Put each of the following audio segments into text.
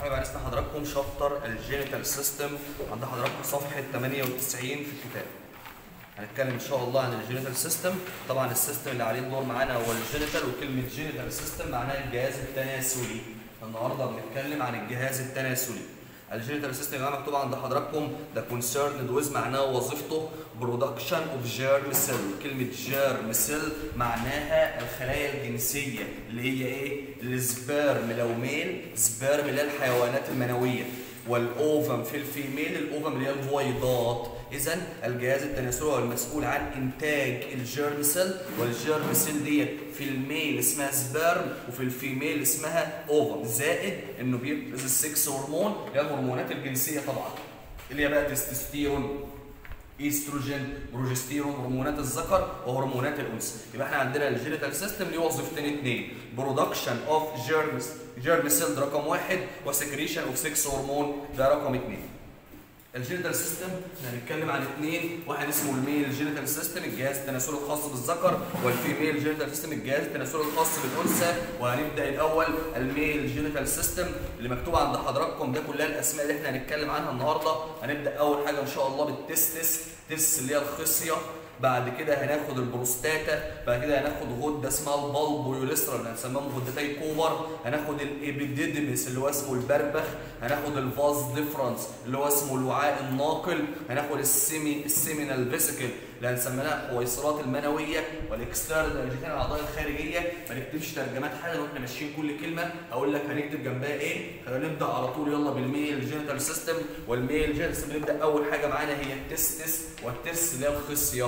هيبقى لسه حضراتكم شابتر الجينيتال سيستم عند حضراتكم صفحه 98 في الكتاب هنتكلم ان شاء الله عن الجينيتال سيستم طبعا السيستم اللي عليه الدور معانا هو الجينيتال وكلمه جينيتال سيستم معناها الجهاز التناسلي النهارده بنتكلم عن الجهاز التناسلي الجينيتال سيستم يا جماعه مكتوب عند حضراتكم ده كونسيرند ويز معناه وظيفته برودكشن اوف جيرم سيل كلمه جيرم سيل معناها الخلايا الجنسيه اللي هي ايه السبيرم لو ميل سبيرم اللي هي الحيوانات المنويه والاوفم في الفيميل الاوفم اللي هي البويضات اذا الجهاز التناسلي هو المسؤول عن انتاج الجيرم سيل والجيرم سيل ديت في الميل اسمها سبيرم وفي الفيميل اسمها اوفم زائد انه بيفرز السكس هرمون اللي هي الهرمونات الجنسيه طبعا اللي هي بقى تستوستيرون ايستروجين بروجستيرون هرمونات الذكر وهرمونات الانثى يبقى احنا عندنا الجينيتال سيستم ليه وظيفتين اثنين برودكشن اوف جيرمز جيرم سيل رقم واحد وسكريشن اوف 6 هرمون ده رقم اثنين الجينيتال سيستم احنا هنتكلم عن اثنين واحد اسمه الميل جينيتال سيستم الجهاز التناسلي الخاص بالذكر والفيميل جينيتال سيستم الجهاز التناسلي الخاص بالانثى وهنبدا الاول الميل جينيتال سيستم اللي مكتوب عند حضراتكم ده كلها الاسماء اللي احنا هنتكلم عنها النهارده هنبدا اول حاجه ان شاء الله بالتستس تس اللي هي الخصيه بعد كده هناخد البروستاتا بعد كده هناخد غده اسمها البلبويوليسترا اللي هنسميهم غدتي كوبر هناخد الابيديدمس اللي هو اسمه البربخ هناخد الفاز ديفرنس اللي هو اسمه الوعاء الناقل هناخد السيمي السيمينال فيسيكل اللي هنسميها الحويصلات المنويه والاكسترنال الجيتين الاعضاء الخارجيه ما نكتبش ترجمات حاجه واحنا ماشيين كل كلمه اقول لك هنكتب جنبها ايه خلينا نبدا على طول يلا بالميل جينيتال سيستم والميل جينيتال سيستم نبدا اول حاجه معانا هي التستس والتست اللي هي الخصيه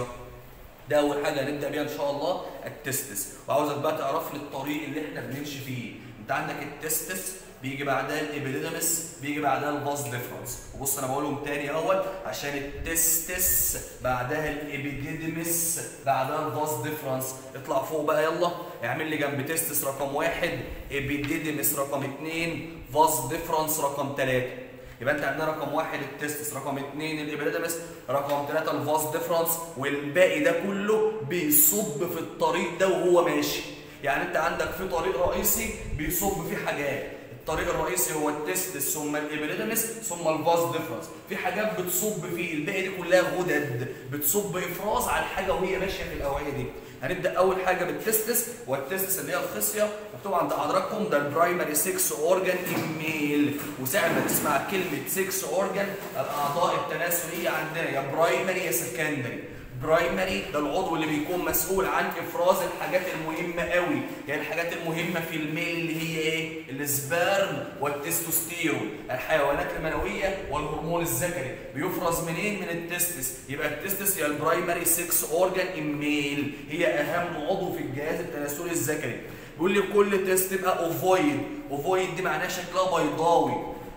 ده اول حاجه هنبدا بيها ان شاء الله التستس وعاوزك بقى تعرف لي الطريق اللي احنا بنمشي فيه انت عندك التستس بيجي بعدها الابيديدمس بيجي بعدها الفاز ديفرنس وبص انا بقولهم تاني اهوت عشان التستس بعدها الابيديدمس بعدها الفاز ديفرنس اطلع فوق بقى يلا اعمل لي جنب تستس رقم واحد ابيديدمس رقم اثنين فاز ديفرنس رقم ثلاثه يبقى انت عندنا رقم واحد التستس رقم اثنين الابيديدمس رقم ثلاثه الفاز ديفرنس والباقي ده كله بيصب في الطريق ده وهو ماشي يعني انت عندك في طريق رئيسي بيصب فيه حاجات الطريق الرئيسي هو التستس ثم الابيديدمس ثم الفاز ديفرنس في حاجات بتصب فيه الباقي دي كلها غدد بتصب افراز على الحاجه وهي ماشيه في الاوعيه دي هنبدا اول حاجه بالتستس والتستس اللي هي الخصيه مكتوب عند حضراتكم ده البرايمري 6 اورجان الميل وساعه ما تسمع كلمه 6 اورجان الاعضاء التناسليه عندنا يا برايمري يا سكندري برايمري ده العضو اللي بيكون مسؤول عن افراز الحاجات المهمه قوي يعني الحاجات المهمه في الميل اللي هي ايه السبرم والتستوستيرون الحيوانات المنويه والهرمون الذكري بيفرز منين من التستس يبقى التستس هي البرايمري 6 اورجان الميل هي اهم عضو في الجهاز التناسلي الذكري بيقول لي كل تست تبقى اوفويد اوفويد دي معناها شكلها بيضاوي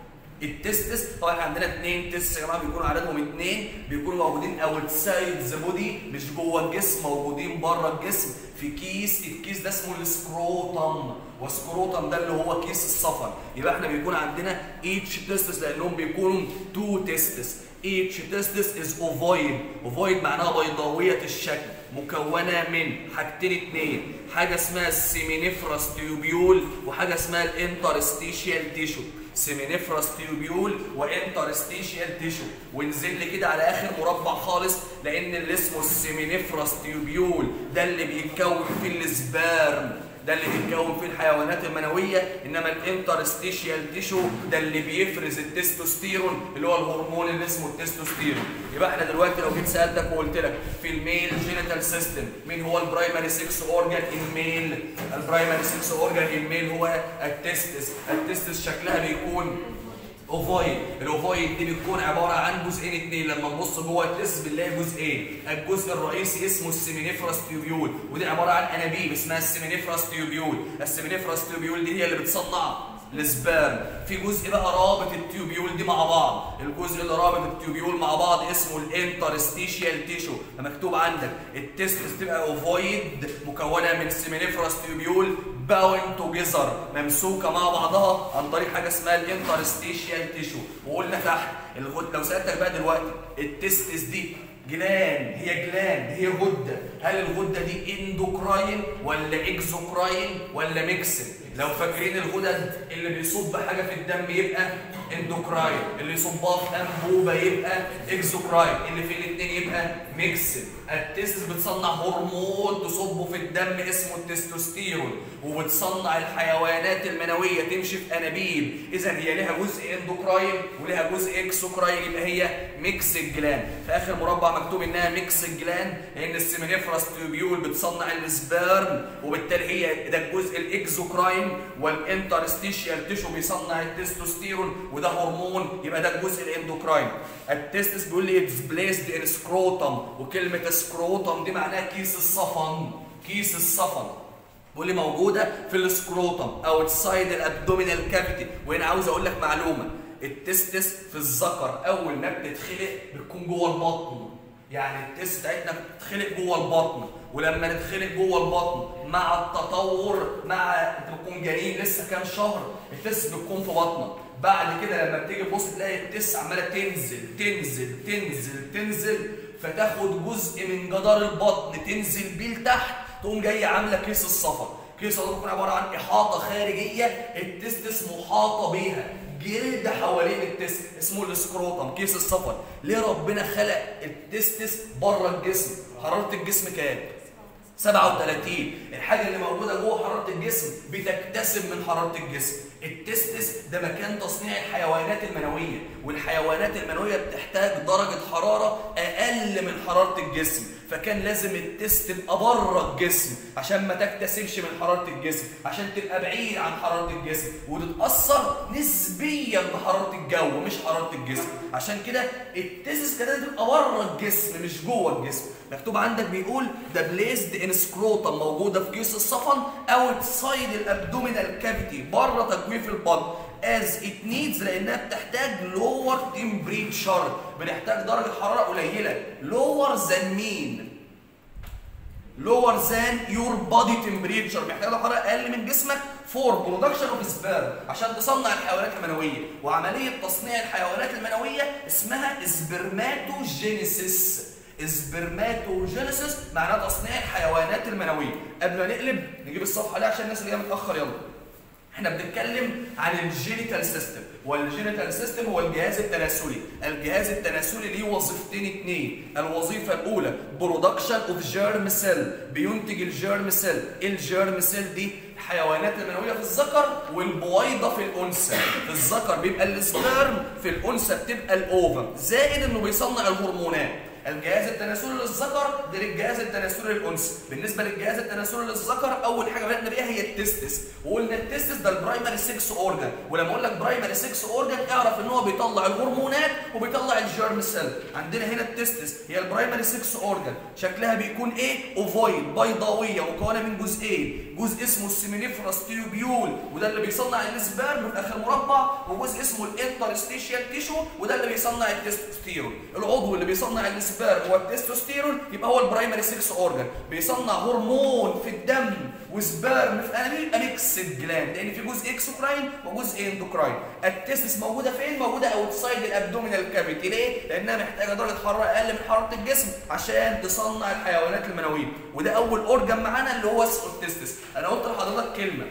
التستس طبعا احنا عندنا اثنين تست يا جماعه بيكونوا عددهم اثنين بيكونوا موجودين اوتسايد ذا بودي مش جوه الجسم موجودين بره الجسم في كيس الكيس ده اسمه السكروتم والسكروتم ده اللي هو كيس الصفر يبقى احنا بيكون عندنا ايتش تستس لانهم بيكونوا تو تستس each testis is ovoid ovoid معناها بيضاوية الشكل مكونة من حاجتين اتنين حاجة اسمها السيمينيفراس تيوبيول وحاجة اسمها الانترستيشيال تيشو سيمينيفراس تيوبيول وانترستيشيال تيشو ونزل لي كده على اخر مربع خالص لان اللي اسمه السيمينيفراس تيوبيول ده اللي بيتكون فيه السبارم ده اللي بيتكون فيه الحيوانات المنويه انما الانترستيشيال تيشو ده اللي بيفرز التستوستيرون اللي هو الهرمون اللي اسمه التستوستيرون يبقى احنا دلوقتي لو جيت سالتك وقلت لك في الميل جينيتال سيستم مين هو البرايمري 6 اورجان الميل البرايمري 6 اورجان الميل هو التستس التستس شكلها بيكون اوفويد الاوفويد دي بتكون عباره عن جزئين اثنين لما نبص جوه التس بنلاقي جزئين الجزء الرئيسي اسمه السيمينيفراس تيوبيول ودي عباره عن انابيب اسمها السيمينيفراس تيوبيول السيمينيفراس تيوبيول دي هي اللي بتصنع السبرم في جزء بقى رابط التيوبيول دي مع بعض الجزء اللي رابط التيوبيول مع بعض اسمه الانترستيشيال تيشو مكتوب عندك التستس تبقى اوفويد مكونه من سيمينيفراس تيوبيول باوند توجذر ممسوكه مع بعضها عن طريق حاجه اسمها الانترستيشيال تيشو وقلنا تحت الغد لو سالتك بقى دلوقتي التستس دي جلان هي جلان هي غده هل الغده دي اندوكراين ولا اكزوكراين ولا ميكسد لو فاكرين الغدد اللي بيصب حاجه في الدم يبقى اندوكراين اللي يصبها في انبوبه يبقى اكزوكراين اللي في الاثنين يبقى ميكسد التستس بتصنع هرمون تصبه في الدم اسمه التستوستيرون وبتصنع الحيوانات المنويه تمشي في انابيب اذا هي لها جزء اندوكراين ولها جزء اكسوكراين يبقى هي ميكس جلان في اخر مربع مكتوب انها ميكس جلان لان السيمينيفراس تيوبيول بتصنع السبرم وبالتالي هي ده الجزء الاكزوكراين والانترستيشيال تيشو بيصنع التستوستيرون وده هرمون يبقى ده الجزء الاندوكراين التستس بيقول لي اتس بليسد ان سكروتم وكلمه سكروتم دي معناها كيس الصفن كيس الصفن بيقول لي موجوده في السكروتم اوتسايد الابدومينال كافيتي وهنا عاوز اقول لك معلومه التستس في الذكر اول ما بتتخلق بتكون جوه البطن يعني التست بتاعتنا بتتخلق جوه البطن ولما نتخلق جوه البطن مع التطور مع انت بتكون جنين لسه كام شهر التست بتكون في بطنك بعد كده لما بتيجي تبص تلاقي التس عماله تنزل تنزل تنزل تنزل فتاخد جزء من جدار البطن تنزل بيه لتحت تقوم جايه عامله كيس الصفر كيس الصفر بيكون عباره عن احاطه خارجيه التستس محاطه بيها جلد حوالين التست اسمه السكروتم كيس الصفر ليه ربنا خلق التستس بره الجسم حراره الجسم كام 37 الحاجه اللي موجوده جوه حراره الجسم بتكتسب من حراره الجسم التستس ده مكان تصنيع الحيوانات المنويه والحيوانات المنويه بتحتاج درجه حراره اقل من حراره الجسم فكان لازم التست تبقى بره الجسم عشان ما تكتسبش من حراره الجسم عشان تبقى بعيد عن حراره الجسم وتتاثر نسبيا بحراره الجو مش حراره الجسم عشان كده التستس كده تبقى بره الجسم مش جوه الجسم مكتوب عندك بيقول ده بليزد ان سكروتم موجوده في كيس الصفن اوتسايد الابدومينال كافيتي بره تجويف البطن از ات نيدز لانها بتحتاج لور تمبريتشر بنحتاج درجه حراره قليله لور ذان مين لور ذان يور بادي تمبريتشر محتاج درجه حراره اقل من جسمك فور برودكشن اوف سبيرم عشان تصنع الحيوانات المنويه وعمليه تصنيع الحيوانات المنويه اسمها سبرماتوجينيسيس سبرماتوجينيسيس معناه تصنيع الحيوانات المنويه قبل ما نقلب نجيب الصفحه دي عشان الناس اللي جايه متاخر يلا احنا بنتكلم عن الجينيتال سيستم والجينيتال سيستم هو الجهاز التناسلي الجهاز التناسلي ليه وظيفتين اتنين الوظيفه الاولى برودكشن اوف جيرم سيل بينتج الجيرم سيل الجيرم سيل دي الحيوانات المنويه في الذكر والبويضه في الانثى في الذكر بيبقى السبرم في الانثى بتبقى الاوفم زائد انه بيصنع الهرمونات الجهاز التناسلي للذكر ده الجهاز التناسلي للانثى بالنسبه للجهاز التناسلي للذكر اول حاجه بدانا بيها هي التستس وقلنا التستس ده البرايمري 6 اورجان ولما اقول لك برايمري 6 اورجان اعرف ان هو بيطلع الهرمونات وبيطلع الجيرم سيل عندنا هنا التستس هي البرايمري 6 اورجان شكلها بيكون ايه اوفويد بيضاويه مكونه من جزئين جزء اسمه السيمينيفراس تيوبيول وده اللي بيصنع السبرم في اخر مربع وجزء اسمه الانترستيشيال تيشو وده اللي بيصنع التستوستيرون العضو اللي بيصنع السبرم هو التستوستيرون يبقى هو البرايمري 6 اورجان بيصنع هرمون في الدم وسبرم في انابيب يبقى ميكسد جلاند لان في جزء اكسوكراين وجزء اندوكراين التستس موجوده فين موجوده اوتسايد الابدومينال كافيتي ليه لانها محتاجه درجه حراره اقل من حراره الجسم عشان تصنع الحيوانات المنويه وده اول اورجان معانا اللي هو اسمه التستس انا قلت لحضرتك كلمه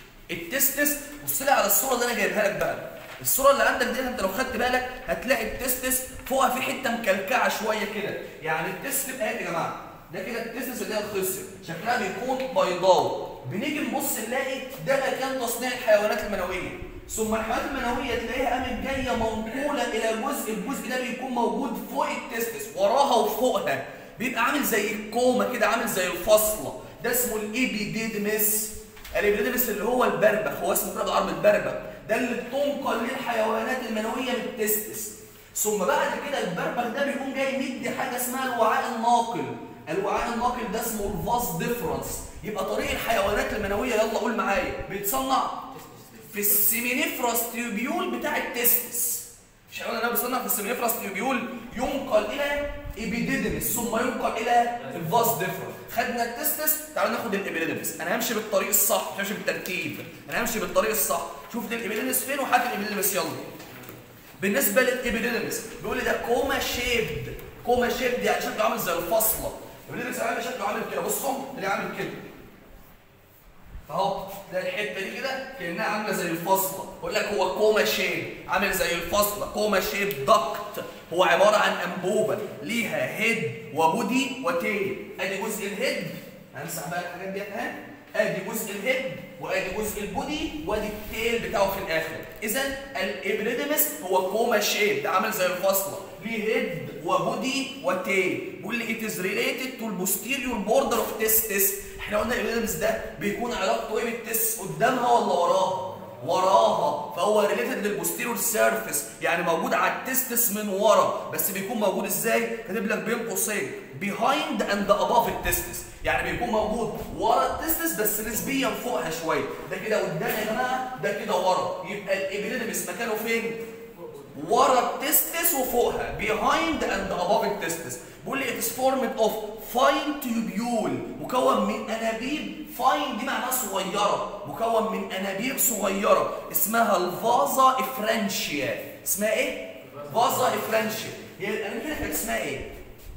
التستس بص لي على الصوره اللي انا جايبها لك بقى الصوره اللي عندك دي انت لو خدت بالك هتلاقي التستس فوقها في حته مكلكعه شويه كده يعني التست تبقى اهي يا جماعه ده كده التستس اللي هي الخصيه شكلها بيكون بيضاوي بنيجي نبص نلاقي ده مكان تصنيع الحيوانات المنويه ثم الحيوانات المنويه تلاقيها قامت جايه منقوله الى جزء الجزء ده بيكون موجود فوق التستس وراها وفوقها بيبقى عامل زي الكومه كده عامل زي الفصله ده اسمه الايبيديدمس الابيديدمس اللي هو البربخ هو اسمه كده بالعربي البربخ ده اللي بتنقل للحيوانات المنويه من التستس ثم بعد كده البربخ ده بيكون جاي مدي حاجه اسمها الوعاء الناقل الوعاء الناقل ده اسمه الفاس ديفرنس يبقى طريق الحيوانات المنويه يلا قول معايا بيتصنع في السيمينيفراس تيوبيول بتاع التستس مش هقول انا بصنع في السيمينيفراس تيوبيول ينقل الى ايبيديدمس ثم ينقل الى الفاس ديفرنس خدنا التستس تعالوا ناخد الابيديدمس انا همشي بالطريق الصح مش همشي بالترتيب انا همشي بالطريق الصح شوف الابيديدمس فين وحاجه الابيديدمس يلا بالنسبه للابيديدمس بيقول لي ده كوما شيبد كوما شيب دي يعني شكله عامل زي الفصله الابيديدمس عامل شكله عامل كده بصوا اللي عامل كده اهو تلاقي الحته دي كده كانها عامله زي الفصله بقول لك هو كوما شيب عامل زي الفصله كوما شيب دكت هو عباره عن انبوبه ليها هيد وبودي وتيل ادي جزء الهيد هنمسح بقى الحاجات ديت اهي ادي جزء الهيد وادي جزء البودي وادي التيل بتاعه في الاخر اذا الابريدمس هو كوما شيب ده عامل زي الفصله ليه هيد وبودي وتيل بيقول لي it is related to the posterior border of testis احنا قلنا الابريدمس ده بيكون علاقته ايه بالتس قدامها ولا وراها وراها فهو ريليتد للبوستيريور سيرفيس يعني موجود على التستس من ورا بس بيكون موجود ازاي كاتب لك بين قوسين behind and above التستس يعني بيكون موجود ورا التستس بس نسبيا فوقها شويه ده كده قدام يا جماعه ده كده ورا يبقى الابيديدمس مكانه فين ورا التستس وفوقها behind and above التستس بيقول لي it is formed of fine tubule مكون من انابيب فاين دي معناها صغيره مكون من انابيب صغيره اسمها الفازا افرنشيا اسمها ايه فازا افرنشيا هي الانابيب دي كانت اسمها ايه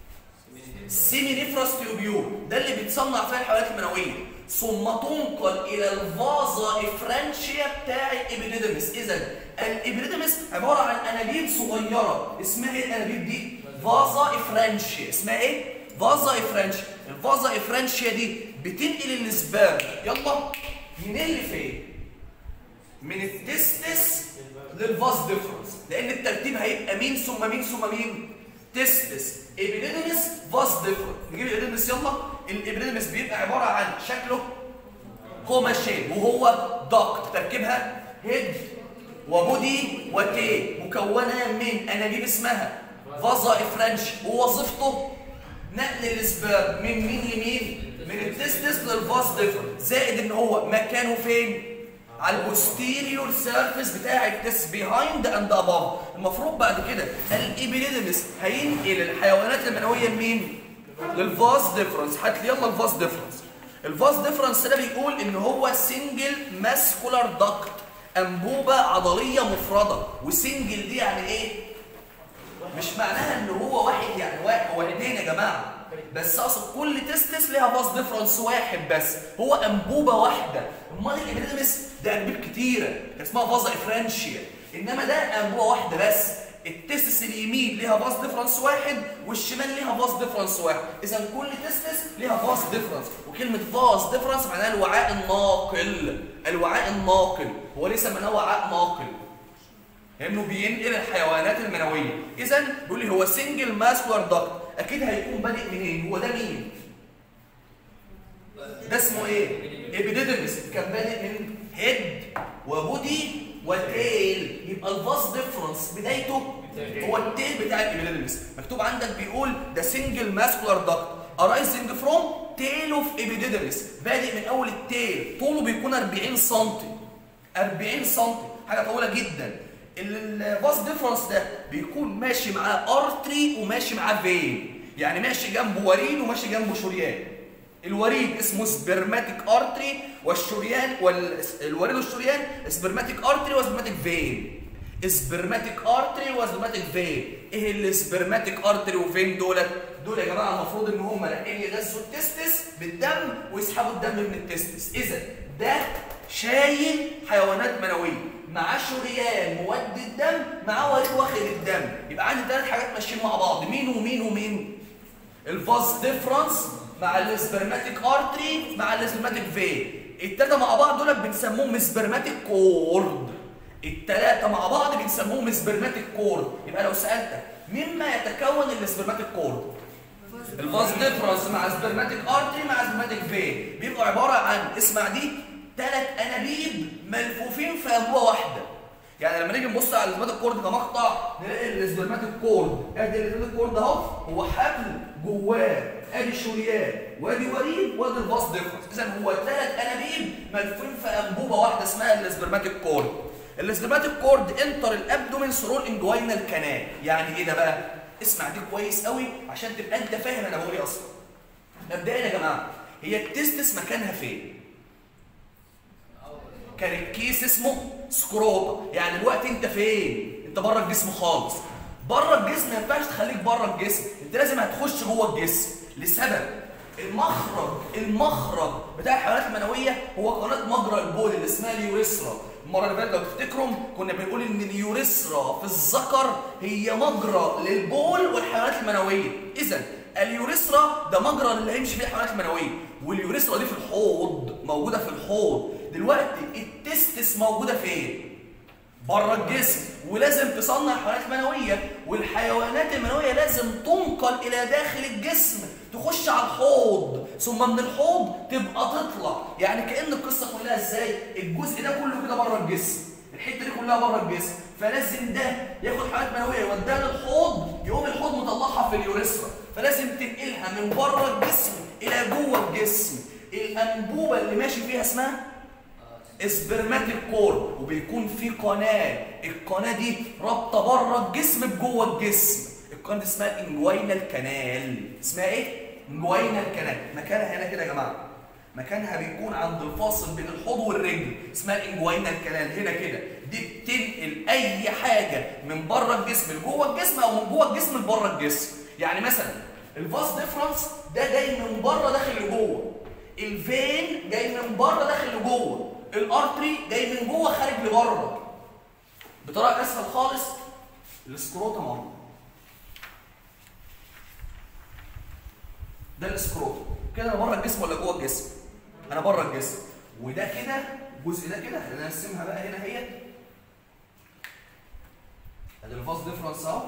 سيمينيفراس تيوبيول ده اللي بيتصنع فيها الحيوانات المنويه ثم تنقل الى الفازا افرنشيا بتاع الابيديدمس اذا الابيديدمس عباره عن انابيب صغيره اسمها ايه الانابيب دي فازا افرنشيا اسمها ايه فازا افرنشيا الفازا افرنشيا دي بتنقل السبام يلا منين لفين من التستس للفاز ديفرنس لان الترتيب هيبقى مين ثم مين ثم مين تستس ابيديدمس فاز ديفرنس نجيب الابيديدمس يلا الابيديدمس بيبقى عباره عن شكله كوما شيب وهو دكت تركيبها هيد وبودي وتي مكونه من انابيب اسمها فازا افرنش ووظيفته نقل الاسباب من مين لمين من التستس للفاز ديفرنس زائد ان هو مكانه فين على البوستيريور سيرفيس بتاع التست بيهايند اند اباف المفروض بعد كده الابيليدمس هينقل الحيوانات المنويه لمين للفاز ديفرنس هات لي يلا الفاز ديفرنس الفاز ديفرنس ده بيقول ان هو سنجل ماسكولار داكت انبوبه عضليه مفرده وسنجل دي يعني ايه مش معناها ان هو واحد يعني واحد هو اثنين يا جماعه بس اقصد كل تستس ليها باص ديفرنس واحد بس هو انبوبه واحده امال الابيديدمس ده انبوب كتيره اسمها فازا افرنشيا انما ده انبوبه واحده بس التستس اليمين ليها باص ديفرنس واحد والشمال ليها باص ديفرنس واحد اذا كل تستس ليها باص ديفرنس وكلمه باص ديفرنس معناها الوعاء الناقل الوعاء الناقل هو ليه سميناه وعاء ناقل لانه بينقل الحيوانات المنويه اذا بيقول لي هو سنجل ماسكولار داكت اكيد هيكون بادئ منين هو ده مين ده اسمه ايه ابيديدمس كان بادئ من هيد وبودي وتيل يبقى الفاس ديفرنس بدايته هو التيل بتاع الابيديدمس مكتوب عندك بيقول ده سنجل ماسكولار داكت arising فروم تيل اوف ابيديدمس بادئ من اول التيل طوله بيكون 40 سم 40 سم حاجه طويله جدا الفاس ديفرنس ده بيكون ماشي معاه ارتري وماشي معاه فين يعني ماشي جنبه وريد وماشي جنبه شريان الوريد اسمه سبرماتيك ارتري والشريان والوريد والشريان سبرماتيك ارتري وسبرماتيك فين سبرماتيك ارتري وسبرماتيك فين ايه السبرماتيك ارتري وفين دولت دول يا جماعه المفروض ان هم رايحين يغذوا التستس بالدم ويسحبوا الدم من التستس اذا ده شايل حيوانات منويه معاه شريان مودي الدم معاه وريد واخد الدم يبقى عندي ثلاث حاجات ماشيين مع بعض مين ومين ومين الفاس ديفرنس مع السبرماتيك ارتري مع السبرماتيك فين الثلاثه مع بعض دول بنسموهم سبرماتيك كورد الثلاثه مع بعض بنسموهم سبرماتيك كورد يبقى لو سالتك مما يتكون السبرماتيك كورد الفاس ديفرنس مع سبرماتيك ارتري مع سبرماتيك فين بيبقوا عباره عن اسمع دي ثلاث انابيب ملفوفين في انبوبه واحده يعني لما نيجي نبص على السبرماتيك كورد كمقطع نلاقي السبرماتيك كورد ادي السبرماتيك كورد اهو هو حبل جواه ادي شريان وادي وريد وادي الفاس ديفرنس اذا هو ثلاث انابيب ملفوفين في انبوبه واحده اسمها السبرماتيك كورد السبرماتيك كورد انتر الابدومين ثرو الانجوينال كانال يعني ايه ده بقى اسمع دي كويس قوي عشان تبقى انت فاهم انا بقول ايه اصلا مبدئيا يا جماعه هي التستس مكانها فين كان الكيس اسمه سكروتا يعني الوقت انت فين انت بره الجسم خالص بره الجسم ما ينفعش تخليك بره الجسم انت لازم هتخش جوه الجسم لسبب المخرج المخرج بتاع الحيوانات المنويه هو قناه مجرى البول اللي اسمها اليوريثرا المره اللي فاتت لو تفتكروا كنا بنقول ان اليوريثرا في الذكر هي مجرى للبول والحيوانات المنويه اذا اليوريثرا ده مجرى اللي هيمشي فيه الحيوانات المنويه واليوريثرا دي في الحوض موجوده في الحوض دلوقتي التستس موجوده فين بره الجسم ولازم تصنع حيوانات منويه والحيوانات المنويه لازم تنقل الى داخل الجسم تخش على الحوض ثم من الحوض تبقى تطلع يعني كان القصه كلها ازاي الجزء ده كله كده بره الجسم الحته دي كلها بره الجسم فلازم ده ياخد حيوانات منويه يوديها للحوض يقوم الحوض مطلعها في اليوريثرا فلازم تنقلها من بره الجسم الى جوه الجسم الانبوبه اللي ماشي فيها اسمها اسبرماتيك كور وبيكون في قناه القناه دي رابطه بره الجسم بجوه الجسم القناه دي اسمها الانجوينال كانال اسمها ايه انجوينال كانال مكانها هنا كده يا جماعه مكانها بيكون عند الفاصل بين الحوض والرجل اسمها الانجوينال كانال هنا كده دي بتنقل اي حاجه من بره الجسم لجوه الجسم او من جوه الجسم لبره الجسم يعني مثلا الفاس ديفرنس ده جاي من بره داخل لجوه الفين جاي من بره داخل لجوه الارتري جاي من جوه خارج لبره بطريقه اسهل خالص السكروتم اهو ده السكروتم كده انا بره الجسم ولا جوه الجسم انا بره الجسم وده كده الجزء ده كده انا هنقسمها بقى هنا هي ادي الفاس ديفرنس اهو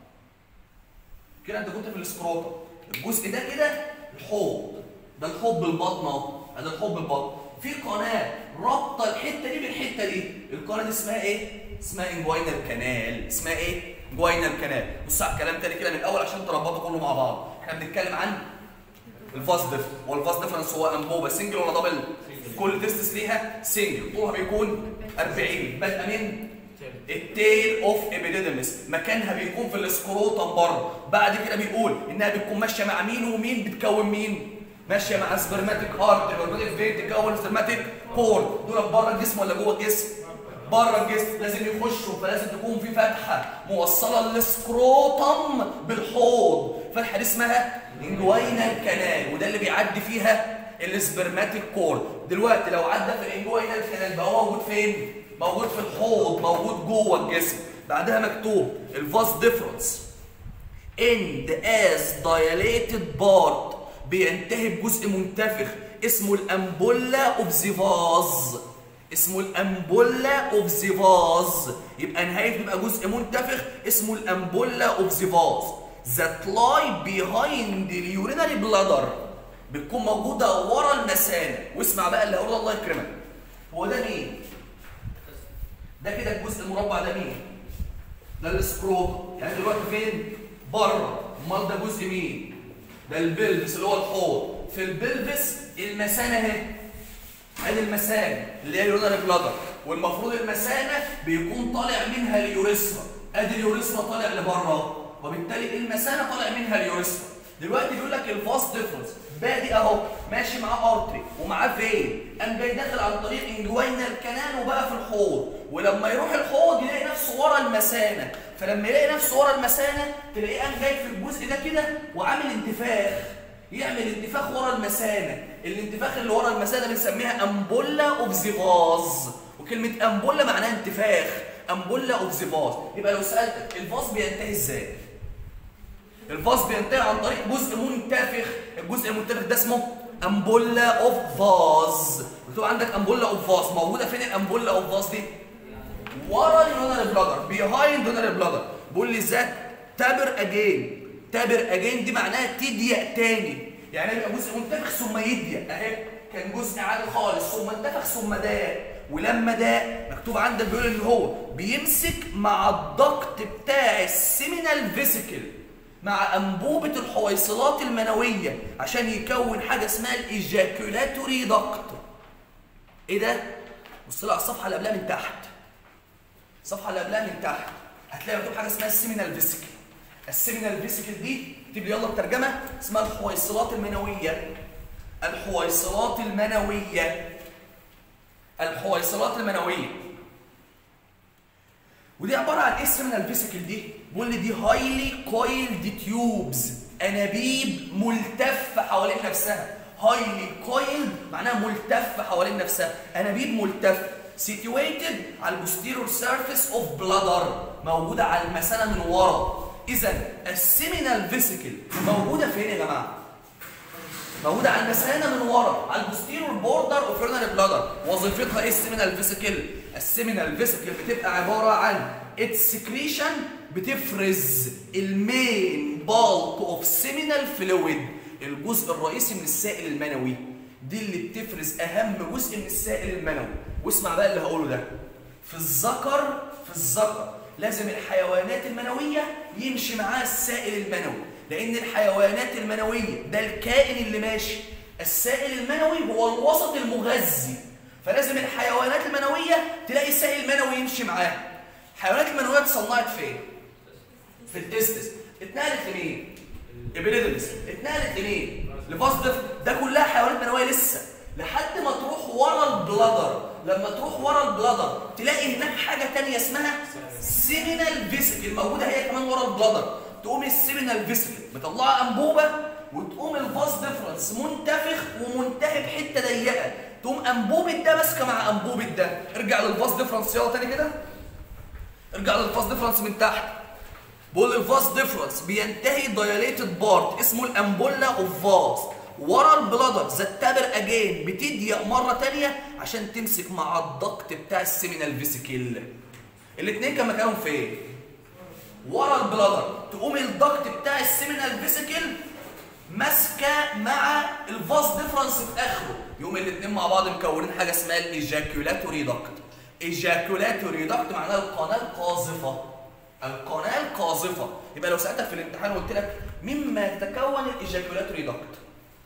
كده انت كنت في السكروتم الجزء ده كده الحوض ده الحوض بالبطن اهو ادي الحوض بالبطن في قناه رابطه الحته دي بالحته دي القناه دي اسمها ايه اسمها انجوينال كانال اسمها ايه انجوينال كانال بص على الكلام تاني كده من الاول عشان تربطوا كله مع بعض احنا بنتكلم عن الفاس ديف والفاس ديفرنس هو انبوبه سنجل ولا دبل كل تستس ليها سنجل طولها بيكون 40 بادئه من التيل اوف ابيديدمس مكانها بيكون في السكروتم بره بعد كده بيقول انها بتكون ماشيه مع مين ومين بتكون مين ماشيه مع سبرماتيك هارت سبرماتيك فين تكون سبرماتيك كور دول بره الجسم ولا جوه الجسم بره الجسم لازم يخشوا فلازم تكون في فتحه موصله للسكروتم بالحوض الفتحه دي اسمها انجوينال كانال وده اللي بيعدي فيها السبرماتيك كور دلوقتي لو عدى في الانجوينال كانال بقى هو موجود فين موجود في الحوض موجود جوه الجسم بعدها مكتوب الفاس ديفرنس end as dilated part بينتهي بجزء منتفخ اسمه الامبولا اوف زيفاز اسمه الامبولا اوف زيفاز يبقى نهايته تبقى جزء منتفخ اسمه الامبولا اوف زيفاز that lie behind the urinary bladder بتكون موجوده ورا المثانه واسمع بقى اللي هقوله الله يكرمك هو ده مين ده كده الجزء المربع ده مين ده السكروت يعني دلوقتي فين بره امال ده جزء مين ده البلفس اللي هو الحوض في البلفس المثانه اهي ادي المثانه اللي هي اليورينري بلادر والمفروض المثانه بيكون طالع منها اليوريثرا ادي اليوريثرا طالع لبره وبالتالي المثانه طالع منها اليوريثرا دلوقتي بيقول لك الفاس ديفرنس بادئ اهو ماشي معاه ارتري ومعاه فين قام جاي داخل عن طريق انجوينال كانال وبقى في الحوض ولما يروح الحوض يلاقي نفسه ورا المثانه فلما يلاقي نفسه ورا المثانه تلاقيه قام جاي في الجزء ده كده وعامل انتفاخ يعمل انتفاخ ورا المثانه الانتفاخ اللي ورا المثانه بنسميها امبولا اوف زيفاز وكلمه امبولا معناها انتفاخ امبولا اوف زيفاز يبقى لو سالتك الفاز بينتهي ازاي الفاز بينتهي عن طريق جزء منتفخ الجزء المنتفخ ده اسمه امبولا اوف فاز مكتوب عندك امبولا اوف فاز موجوده فين الامبولا اوف فاز دي ورا اليونري بلادر بيهايند اليونري بلادر بيقول لي ازاي تابر اجين تابر اجين دي معناها تضيق تاني يعني يبقى جزء منتفخ ثم يضيق اهي كان جزء عادي خالص ثم انتفخ ثم ضاق ولما ضاق مكتوب عندك بيقول ان هو بيمسك مع الضغط بتاع السيمينال فيسيكل مع انبوبه الحويصلات المنويه عشان يكون حاجه اسمها الايجاكولاتوري ضغط ايه ده بص لي على الصفحه اللي قبلها من تحت الصفحه اللي قبلها من تحت هتلاقي مكتوب حاجه اسمها السيمينال فيسيكل السيمينال فيسيكل دي اكتب لي يلا الترجمه اسمها الحويصلات المنويه الحويصلات المنويه الحويصلات المنويه ودي عباره عن ايه السيمينال فيسيكل دي بيقول لي دي هايلي كويلد تيوبز انابيب ملتفه حوالين نفسها هايلي كويلد معناها ملتفه حوالين نفسها انابيب ملتفه situated على البوستيرور سيرفيس اوف بلادر موجوده على المثانه من ورا اذا السيمينال فيسيكل موجوده فين يا جماعه موجوده على المثانه من ورا على البوستيرور بوردر اوف يورنال بلادر وظيفتها ايه السيمينال فيسيكل السيمينال فيسيكل بتبقى عباره عن اتس سكريشن بتفرز المين بالك اوف سيمينال فلويد الجزء الرئيسي من السائل المنوي دي اللي بتفرز اهم جزء من السائل المنوي واسمع بقى اللي هقوله ده في الذكر في الذكر لازم الحيوانات المنويه يمشي معاها السائل المنوي لان الحيوانات المنويه ده الكائن اللي ماشي السائل المنوي هو الوسط المغذي فلازم الحيوانات المنويه تلاقي السائل المنوي يمشي معاها الحيوانات المنويه اتصنعت فين في التستس اتنقلت لمين ابيليدمس اتنقلت لمين لفاس ده كلها حيوانات منويه لسه لحد ما تروح ورا البلادر لما تروح ورا البلادر تلاقي هناك حاجه تانية اسمها سيمينال فيسيكل موجوده هي كمان ورا البلادر تقوم السيمينال فيسيكل مطلعه انبوبه وتقوم الفاس ديفرنس منتفخ ومنتهي بحته ضيقه تقوم انبوبه ده ماسكه مع انبوبه ده ارجع للفاس ديفرنس يلا تاني كده ارجع للفاس ديفرنس من تحت بقول الفاس ديفرنس بينتهي دايليتد بارت اسمه الامبولا اوف فاس ورا البلادر زتابر اجين بتضيق مره تانية عشان تمسك مع الضغط بتاع السيمينال فيسيكل الاثنين كان مكانهم فين ورا البلادر تقوم الضغط بتاع السيمينال فيسيكل ماسكه مع الفاس ديفرنس في اخره يقوم الاثنين مع بعض مكونين حاجه اسمها الايجاكيولاتوري داكت ايجاكيولاتوري داكت معناها القناه القاذفه القناه القاذفه يبقى لو سالتك في الامتحان وقلت لك مما يتكون الايجاكيولاتوري داكت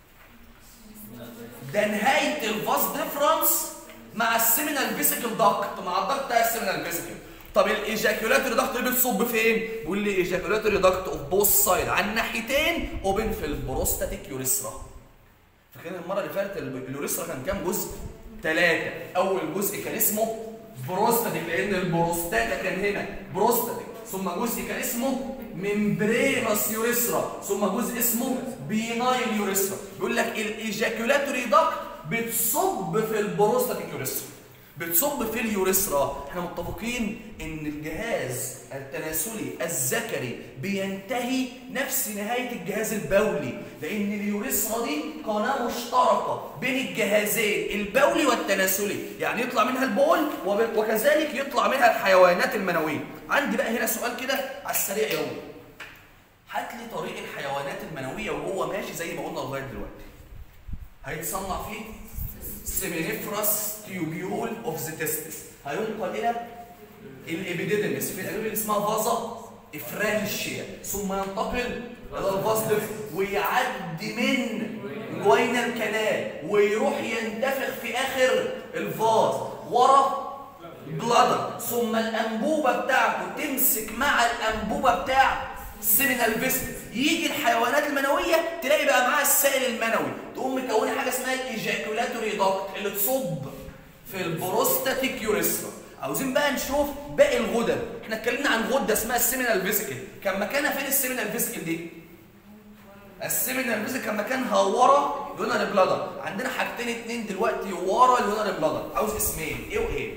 ده نهايه الفاس ديفرنس مع السيمينال فيسيكل داكت مع الداكت بتاع السيمينال فيسيكل طب الايجاكيولاتوري داكت اللي بتصب فين؟ بيقول لي ايجاكيولاتوري داكت اوف بوث سايد على الناحيتين اوبن في البروستاتيك يوريثرا فاكرين المره اللي فاتت اليوريثرا كان كام جزء؟ ثلاثه اول جزء كان اسمه بروستاتيك لان البروستاتا كان هنا بروستاتيك ثم جزء كان اسمه ممبرينس يوريثرا ثم جزء اسمه بينايل يوريثرا بيقول لك الايجاكيولاتوري داكت بتصب في البروستاتيك يوريثرا بتصب في اليوريثرا احنا متفقين ان الجهاز التناسلي الذكري بينتهي نفس نهايه الجهاز البولي لان اليوريثرا دي قناه مشتركه بين الجهازين البولي والتناسلي يعني يطلع منها البول وكذلك يطلع منها الحيوانات المنويه عندي بقى هنا سؤال كده على السريع يوم هات لي طريق الحيوانات المنويه وهو ماشي زي ما قلنا لغايه دلوقتي هيتصنع فيه سيمينيفرس تيوبيول اوف ذا تستس هينقل الى الابيديدمس في الانابيب اللي اسمها فازا افرانشيا ثم ينتقل الى الفاز ويعدي من جوينال كانال ويروح ينتفخ في اخر الفاز ورا بلادر ثم الانبوبه بتاعته تمسك مع الانبوبه بتاع السيمينال فيست يجي الحيوانات المنويه تلاقي بقى معاها السائل المنوي تقوم مكونه حاجه اسمها الايجاكولاتوري داكت اللي تصب في البروستاتيك يوريثرا عاوزين بقى نشوف باقي الغدد احنا اتكلمنا عن غده اسمها السيمينال فيسيكل كان مكانها فين السيمينال فيسيكل دي السيمينال فيسيكل كان مكانها ورا اليونري بلادر عندنا حاجتين اتنين دلوقتي ورا اليونري بلادر عاوز اسمين ايه وايه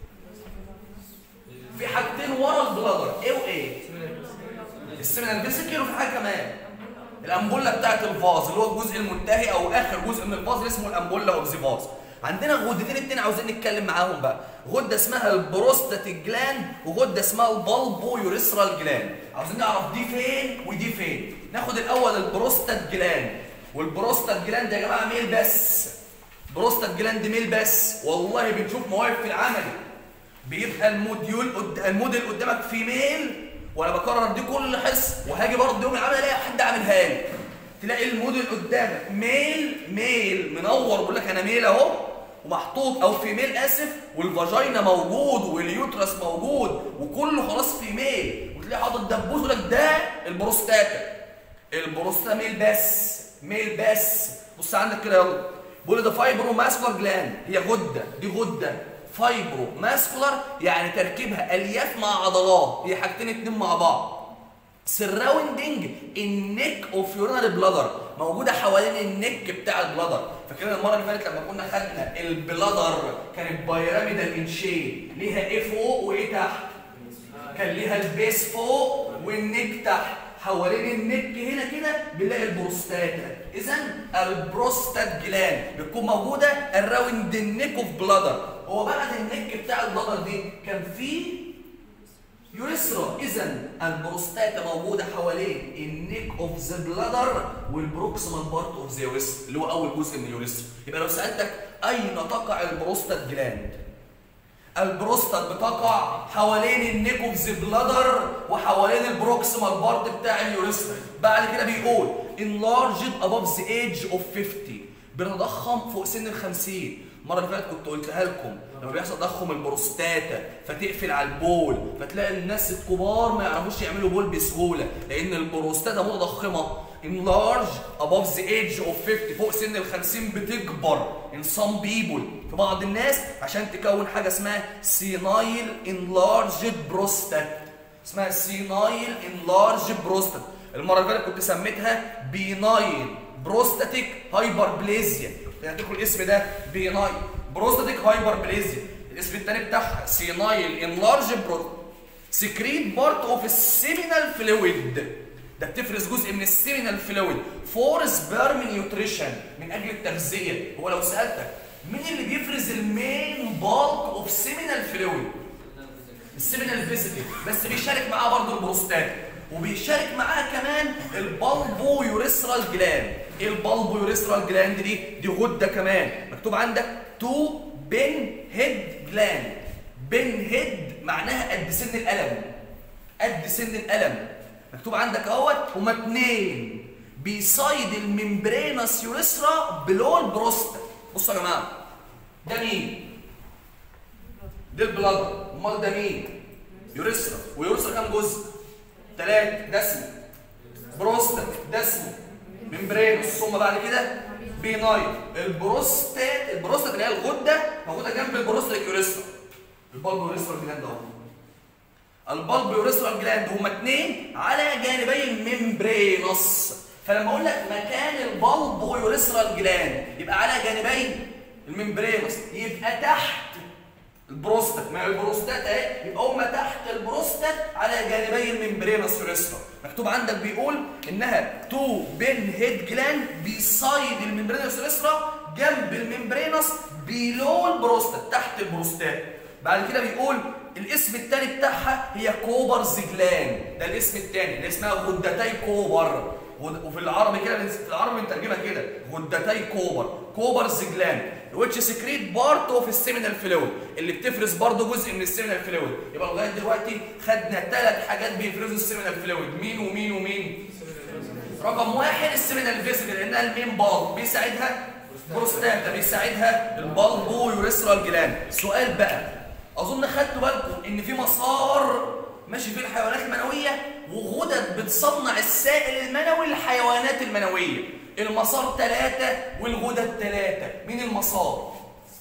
في حاجتين ورا البلادر ايه وايه السيمينال فيسيكل وفي حاجه كمان الامبولا بتاعت الفاز اللي هو الجزء المنتهي او اخر جزء من الفاز اللي اسمه الامبولا اوف ذا فاز عندنا غدتين اتنين عاوزين نتكلم معاهم بقى غده اسمها البروستاتيك جلاند وغده اسمها البالبو يوريثرال جلاند عاوزين نعرف دي فين ودي فين ناخد الاول البروستات جلاند والبروستات جلاند يا جماعه ميل بس بروستات جلاند ميل بس والله بنشوف مواقف في العملي بيبقى الموديول قد... الموديل قدامك في ميل وانا بكرر دي كل حصه وهاجي برضه يوم العمل الاقي حد عاملها لي تلاقي الموديل قدامك ميل ميل منور بيقول لك انا ميل اهو ومحطوط او في ميل اسف والفاجينا موجود واليوترس موجود وكله خلاص في ميل وتلاقي حاطط دبوس يقول لك ده البروستاتا البروستا ميل بس ميل بس بص عندك كده يلا بيقول ده فايبرو ماسكولار جلاند هي غده دي غده فايبرو ماسكولار يعني تركيبها الياف مع عضلات هي حاجتين اتنين مع بعض سراوندنج النك اوف يورينري بلادر موجوده حوالين النك بتاع البلادر فاكرين المره اللي فاتت لما كنا خدنا البلادر كانت بايراميدال ان شيب ليها ايه فوق وايه تحت كان ليها البيس فوق والنك تحت حوالين النك هنا كده بنلاقي البروستاتا اذا البروستات جلاند بتكون موجوده اراوند النك اوف بلادر هو بعد النك بتاع البلادر دي كان فيه يوريثرا اذا البروستاتا موجوده حوالين النيك اوف ذا بلادر والبروكسيمال بارت اوف ذا يوريثرا اللي هو اول جزء من اليوريثرا يبقى لو سالتك اين تقع البروستات جلاند البروستات بتقع حوالين النيك اوف ذا بلادر وحوالين البروكسيمال بارت بتاع اليوريثرا بعد كده بيقول enlarged above the age of 50 بنضخم فوق سن ال 50 المره اللي فاتت كنت قلتها لكم لما بيحصل تضخم البروستاتا فتقفل على البول فتلاقي الناس الكبار ما يعرفوش يعملوا بول بسهوله لان البروستاتا متضخمه enlarge above the age of 50 فوق سن ال 50 بتكبر in some people في بعض الناس عشان تكون حاجه اسمها senile enlarged prostate اسمها senile enlarged prostate المره اللي فاتت كنت سميتها benign بروستاتيك هايبربليزيا هتاخد الاسم ده بيناي بروستاتيك هايبربليزيا الاسم الثاني بتاعها سينايل انلارج برو سكريت بارت اوف السيمينال فلويد ده بتفرز جزء من السيمينال فلويد فور سبيرم نيوتريشن من اجل التغذيه هو لو سالتك مين اللي بيفرز المين بالك اوف سيمينال فلويد السيمينال فيزيتي بس بيشارك معاه برضه البروستات وبيشارك معاها كمان البالبو يوريثرال جلاند ايه البالبو يوريثرال جلاند دي دي غده كمان مكتوب عندك تو بن هيد جلاند بن هيد معناها قد سن القلم قد سن القلم مكتوب عندك اهوت هما اتنين بيسايد الممبرينس يوريثرا بلو البروستا بصوا يا جماعه ده مين ده البلادر امال ده مين يوريثرا ويوريثرا كام جزء ثلاثة ده اسمه بروستات ده اسمه ممبرين ثم بعد كده بينايل البروستات البروستات اللي هي الغده موجوده جنب البروستات يوريثرا البالب يوريثرا جلاند اهو البالب يوريثرا جلاند هما اثنين على جانبي الممبرينس فلما اقول لك مكان البالب يوريثرا جلاند يبقى على جانبي الممبرينس يبقى تحت البروستات ما البروستات اهي يبقى هما تحت البروستات على جانبي الممبرينس يوريثرا مكتوب عندك بيقول انها تو بين هيد جلاند بيسايد الممبرينس يوريثرا جنب الممبرينس بيلو البروستات تحت البروستات بعد كده بيقول الاسم الثاني بتاعها هي كوبرز جلاند ده الاسم الثاني اللي اسمها غدتي كوبر وفي العربي كده في العربي بنترجمها كده غدتي كوبر كوبرز جلاند which secrete part of السيمينال فلويد اللي بتفرز برضه جزء من السيمينال فلويد يبقى لغايه دلوقتي خدنا ثلاث حاجات بيفرزوا السيمينال فلويد مين ومين ومين رقم واحد السيمينال فيزيكال لانها المين بالب بيساعدها بروستاتا بيساعدها البالبو يوريثرال جلاند سؤال بقى اظن خدتوا بالكم ان في مسار ماشي فيه الحيوانات المنويه وغدد بتصنع السائل المنوي للحيوانات المنويه المسار ثلاثة والغدد ثلاثة مين المسار؟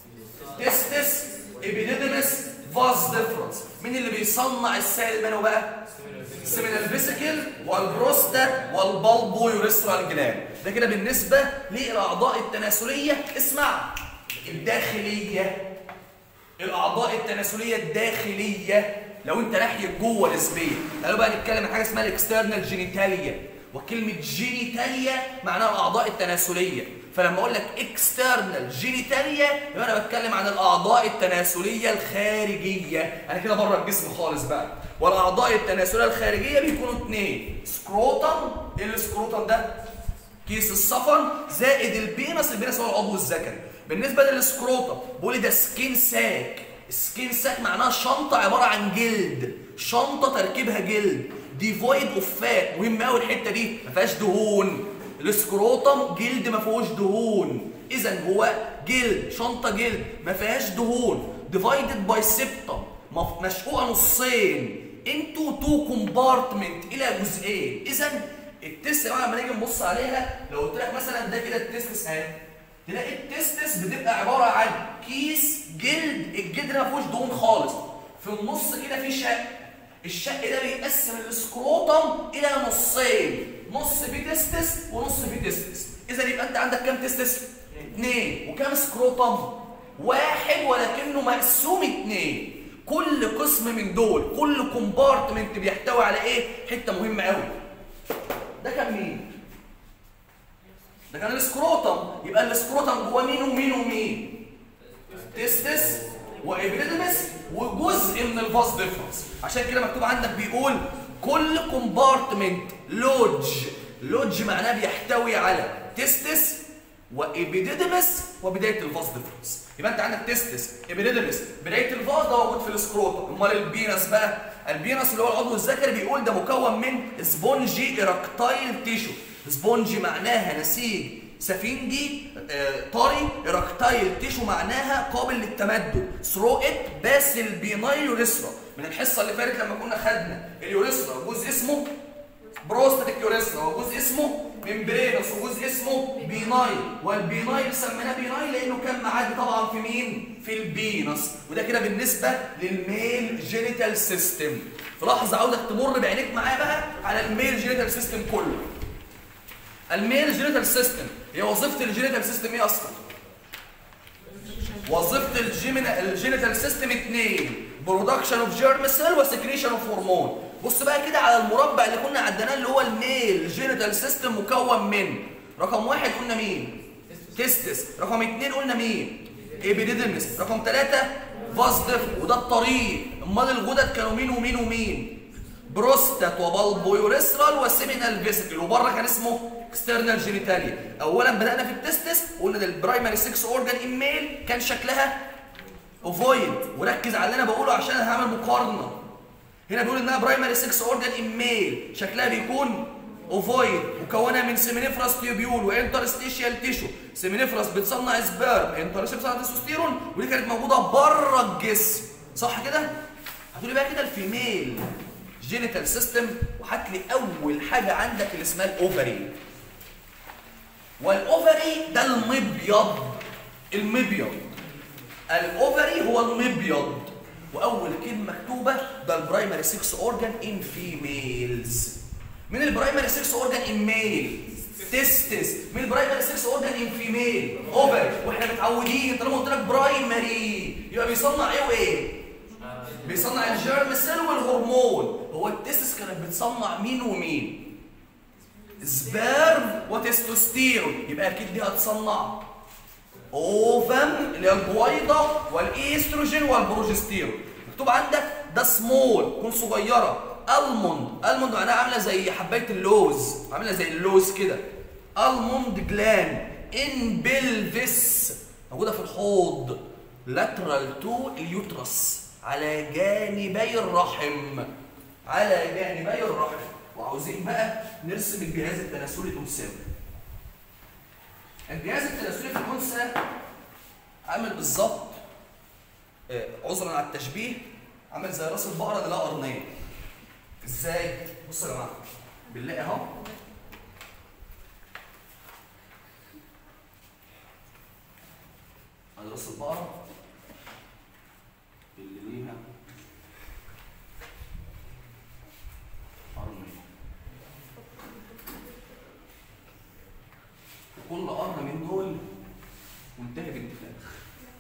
تستس ابيديدمس فاز ديفرنس مين اللي بيصنع السائل المنوي بقى؟ السيمينال فيسيكل والبروستا والبالبو يوريثرال جلاند ده كده بالنسبة للأعضاء التناسلية اسمع الداخلية الأعضاء التناسلية الداخلية لو انت ناحية جوه نسبيا قالوا بقى نتكلم عن حاجة اسمها الاكسترنال جينيتاليا وكلمة جينيتاليا معناها الأعضاء التناسلية فلما أقول لك اكسترنال جينيتاليا يبقى أنا بتكلم عن الأعضاء التناسلية الخارجية أنا كده بره الجسم خالص بقى والأعضاء التناسلية الخارجية بيكونوا اثنين سكروتم إيه السكروتم ده؟ كيس الصفن زائد البينس البينس هو العضو الذكري بالنسبة للسكروتم بقول ده سكين ساك سكين ساك معناها شنطة عبارة عن جلد شنطة تركيبها جلد ديفويد اوف فات مهم قوي الحته دي ما فيهاش دهون السكروتم جلد ما فيهوش دهون اذا هو جلد شنطه جلد ما فيهاش دهون ديفايدد باي سيبتم مشقوقه نصين انتو تو كومبارتمنت الى جزئين اذا التست بقى لما نيجي نبص عليها لو قلت لك مثلا ده كده التستس اهي تلاقي التستس بتبقى عباره عن كيس جلد الجلد ده ما فيهوش دهون خالص في النص كده في شق الشق ده بيقسم السكروتم الى نصين نص فيه تستس ونص فيه تستس اذا يبقى انت عندك كام تستس اثنين وكام سكروتم واحد ولكنه مقسوم اثنين كل قسم من دول كل كومبارتمنت بيحتوي على ايه حته مهمه قوي ده كان مين ده كان السكروتم يبقى السكروتم جواه مين ومين ومين تستس وابريدمس وجزء من الفاس ديفرنس عشان كده مكتوب عندك بيقول كل كومبارتمنت لودج لودج معناه بيحتوي على تستس وابيديدمس وبدايه الفاس ديفرنس يبقى انت عندك تستس ابيديدمس بدايه الفاس ده موجود في السكروتم امال البينس بقى البينس اللي هو العضو الذكري بيقول ده مكون من سبونجي ايركتايل تيشو سبونجي معناها نسيج سفنجي آه، طري ايركتايل تيشو معناها قابل للتمدد ثروت باس البينايل يوريثرا من الحصه اللي فاتت لما كنا خدنا اليوريثرا جزء اسمه بروستاتيك يوريثرا وجزء اسمه ممبرينس وجزء اسمه بينايل والبينايل سميناه بينايل لانه كان معدي طبعا في مين في البينس وده كده بالنسبه للميل جينيتال سيستم في لحظه عاوزك تمر بعينيك معايا بقى على الميل جينيتال سيستم كله الميل جينيتال سيستم هي وظيفه الجينيتال سيستم ايه اصلا وظيفه الجيمينا الجينيتال سيستم اثنين برودكشن اوف جيرم سيل وسكريشن اوف هرمون بص بقى كده على المربع اللي كنا عدناه اللي هو الميل جينيتال سيستم مكون من رقم واحد قلنا مين تستس رقم اثنين قلنا مين ايبيديدمس رقم ثلاثة فاس ديف وده الطريق امال الغدد كانوا مين ومين ومين بروستات وبالبويوريثرال وسيمينال فيسيكل وبره كان اسمه اكسترنال جينيتاليا اولا بدانا في التستس قلنا ده البرايمري 6 اورجان ان ميل كان شكلها اوفويد وركز على اللي انا بقوله عشان انا هعمل مقارنه هنا بيقول انها برايمري 6 اورجان ان ميل شكلها بيكون اوفويد مكونه من سيمينيفراس تيوبيول وانترستيشيال تيشو سيمينيفراس بتصنع سبيرم انترستيشيال بتصنع تستوستيرون ودي كانت موجوده بره الجسم صح كده هتقولي بقى كده الفيميل جينيتال سيستم وهات لي اول حاجه عندك اللي اسمها الاوفري والاوفري ده المبيض المبيض الاوفري هو المبيض واول كلمه مكتوبه ده البرايمري 6 اورجان ان فيميلز من البرايمري 6 اورجان ان ميل تستس من البرايمري 6 اورجان ان فيميل اوفري واحنا متعودين طالما قلت لك برايمري يبقى بيصنع ايه وايه بيصنع الجيرم سيل والهرمون هو التستس كانت بتصنع مين ومين سبيرم وتستوستيرون يبقى اكيد دي هتصنع اوفم اللي هي البويضه والايستروجين والبروجستيرون مكتوب عندك ده سمول تكون صغيره الموند الموند معناها عامله زي حبايه اللوز عامله زي اللوز كده الموند جلان ان بلفيس موجوده في الحوض لاترال تو اليوترس على جانبي الرحم على جانبي الرحم وعاوزين بقى نرسم الجهاز التناسلي الانثوي الجهاز التناسلي في الانثى عامل بالظبط آه، عذرا على التشبيه عامل زي راس البقره اللي لها قرنين ازاي بصوا يا جماعه بنلاقي اهو ادي راس البقره اللي ليها قرنين كل قرن من دول منتهي بانتفاخ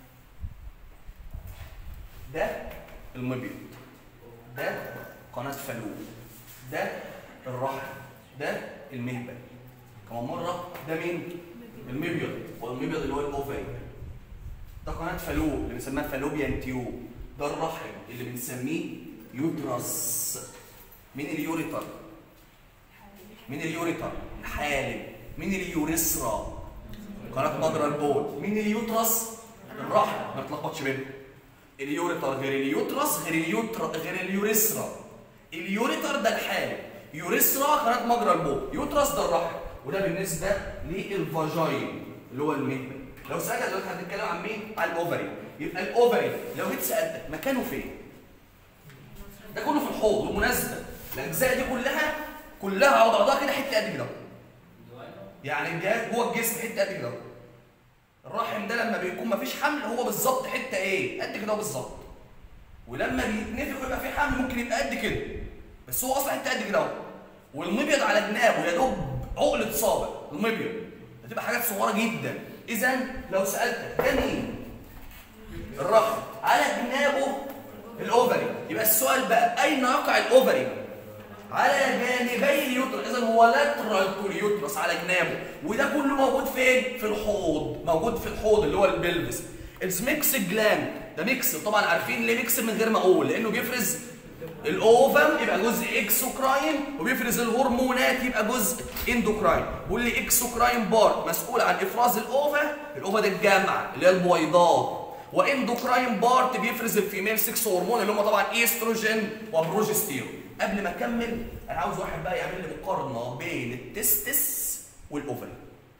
ده المبيض ده قناة فالوب ده الرحم ده المهبل كمان مرة ده مين؟ المبيض والمبيض اللي هو الأوفري ده قناة فالوب اللي بنسميها فالوبيان تيوب ده الرحم اللي بنسميه يوترس مين اليوريتر؟ مين اليوريتر؟ الحالب مين اليوريثرا؟ قناة مجرى البول مين اليوترس؟ الرحم ما تلخبطش بينهم اليوريتر غير اليوترس غير اليوتر غير اليوريثرا اليوريتر ده الحالب يوريثرا قناة مجرى البول يوترس ده الرحم وده بالنسبة للفاجاين اللي هو المهبل لو سألتك دلوقتي هنتكلم عن مين؟ عن الاوفري يبقى الاوفري لو جيت سألتك مكانه فين؟ ده كله في الحوض ومناسبة الاجزاء دي كلها كلها على بعضها كده حته قد كده يعني الجهاز جوه الجسم حته قد كده الرحم ده لما بيكون مفيش حمل هو بالظبط حته ايه قد كده بالظبط ولما بيتنفخ ويبقى في حمل ممكن يبقى قد كده بس هو اصلا حته قد كده اهو والمبيض على جنابه يا دوب عقله صابع المبيض بتبقى حاجات صغيره جدا اذا لو سالتك ده مين الرحم على جنابه الاوفري يبقى السؤال بقى اين يقع الاوفري على جانبي اليوترس اذا هو لاترال تو اليوترس على جنابه وده كله موجود فين في الحوض موجود في الحوض اللي هو البلفس الميكس جلاند ده ميكس طبعا عارفين ليه ميكس من غير ما اقول لانه بيفرز الاوفم يبقى جزء اكسوكراين وبيفرز الهرمونات يبقى جزء اندوكراين بيقول لي اكسوكراين بار مسؤول عن افراز الاوفا الاوفا ده الجامعه اللي هي البويضات واندوكراين بارت بيفرز الفيميل 6 هرمون اللي هم طبعا ايستروجين وبروجستيرون قبل ما اكمل انا عاوز واحد بقى يعمل لي مقارنه بين التستس والاوفري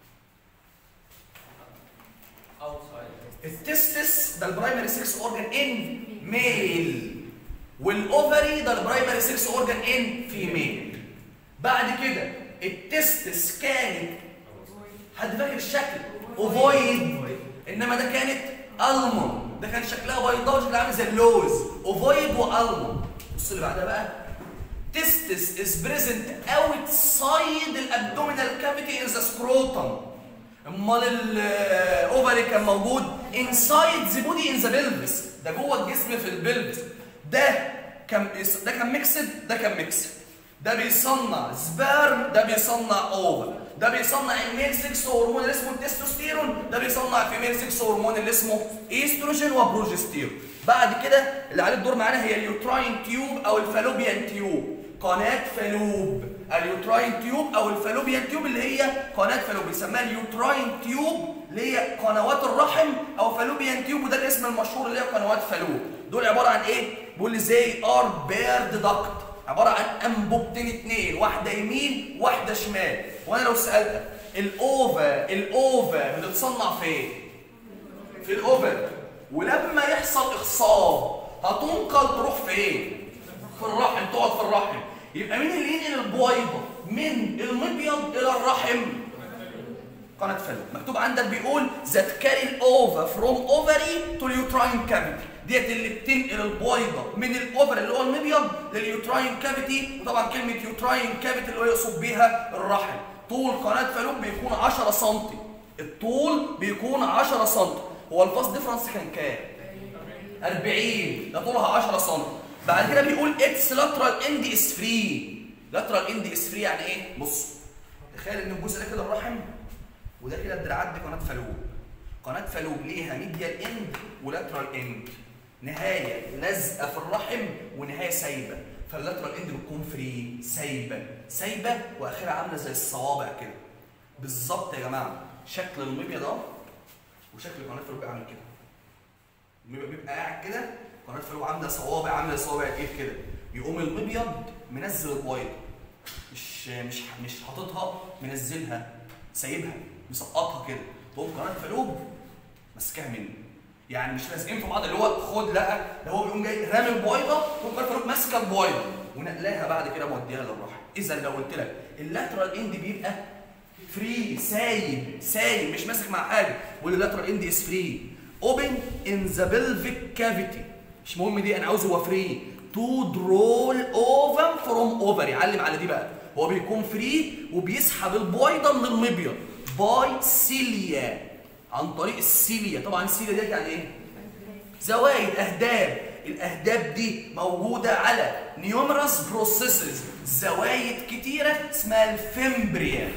التستس ده البرايمري 6 اورجان ان ميل والاوفري ده البرايمري 6 اورجان ان فيميل بعد كده التستس كانت حد فاكر الشكل اوفويد انما ده كانت المون ده كان شكلها بيضاء وشكلها عامل زي اللوز اوفويد والمون بص اللي بعدها بقى testis is present outside الابدومينال كافيتي in the scrotum امال الاوفري كان موجود inside the body in the pelvis ده جوه الجسم في البلفس ده كان ده كان ميكسد ده كان ميكسد ده بيصنع سبيرم ده بيصنع اوفر ده بيصنع الميل 6 هرمون اللي اسمه التستوستيرون ده بيصنع فيميل 6 هرمون اللي اسمه ايستروجين وبروجستيرون بعد كده اللي عليه الدور معانا هي اليوتراين تيوب او الفالوبيان تيوب قناه فالوب اليوتراين تيوب او الفالوبيان تيوب اللي هي قناه فالوب بيسموها اليوتراين تيوب اللي هي قنوات الرحم او فالوبيان تيوب وده الاسم المشهور اللي هي قنوات فالوب دول عباره عن ايه بيقول لي زي ار بيرد دكت عباره عن انبوبتين اتنين واحده يمين واحده شمال وانا لو سالتك الاوفا الاوفا بتتصنع فين في الاوفر ولما يحصل اخصاب هتنقل تروح فين في الرحم تقعد في الرحم يبقى مين اللي ينقل البويضه من المبيض الى الرحم قناه فالوب مكتوب عندك بيقول ذات كاري الاوفا فروم اوفري تو اليوتراين كافيتي ديت اللي بتنقل البويضه من الاوفر اللي هو المبيض لليوتراين كافيتي وطبعا كلمه يوتراين كافيتي اللي هو يقصد بيها الرحم طول قناه فالوب بيكون 10 سم الطول بيكون 10 سم هو الفاس ديفرنس كان كام 40 ده طولها 10 سم بعد كده بيقول اتس لاترال اند از فري لاترال اند از فري يعني ايه بص تخيل ان الجزء ده كده الرحم وده كده الدراعات دي قناه فالوب قناه فالوب ليها ميديال اند ولاترال اند نهايه لازقه في الرحم ونهايه سايبه فاللاترال اند بتكون فري سايبه سايبه واخرها عامله زي الصوابع كده بالظبط يا جماعه شكل المبيض اهو وشكل قناه فالوب عامل كده المبيض بيبقى قاعد كده قناه فالوب عامله صوابع عامله صوابع ايه كده يقوم المبيض منزل البويضه مش مش مش حاططها منزلها سايبها مسقطها كده تقوم قناه فالوب ماسكاها منه يعني مش لازقين في بعض اللي هو خد لا ده هو بيقوم جاي رامي البويضه تقوم قناه فالوب ماسكه البويضه ونقلاها بعد كده موديها للرحم اذا لو قلت لك اللاترال اند بيبقى فري سايب سايب مش ماسك مع حاجه واللاترال اند از فري اوبن ان ذا بلفيك كافيتي مش مهم دي انا عاوز هو فري تو درول اوفم فروم اوفري علم على دي بقى هو بيكون فري وبيسحب البويضه من المبيض باي سيليا عن طريق السيليا طبعا السيليا ديت يعني ايه زوايد اهداب الاهداب دي موجوده على نيومرس بروسيسز زوايد كتيره اسمها الفيمبريا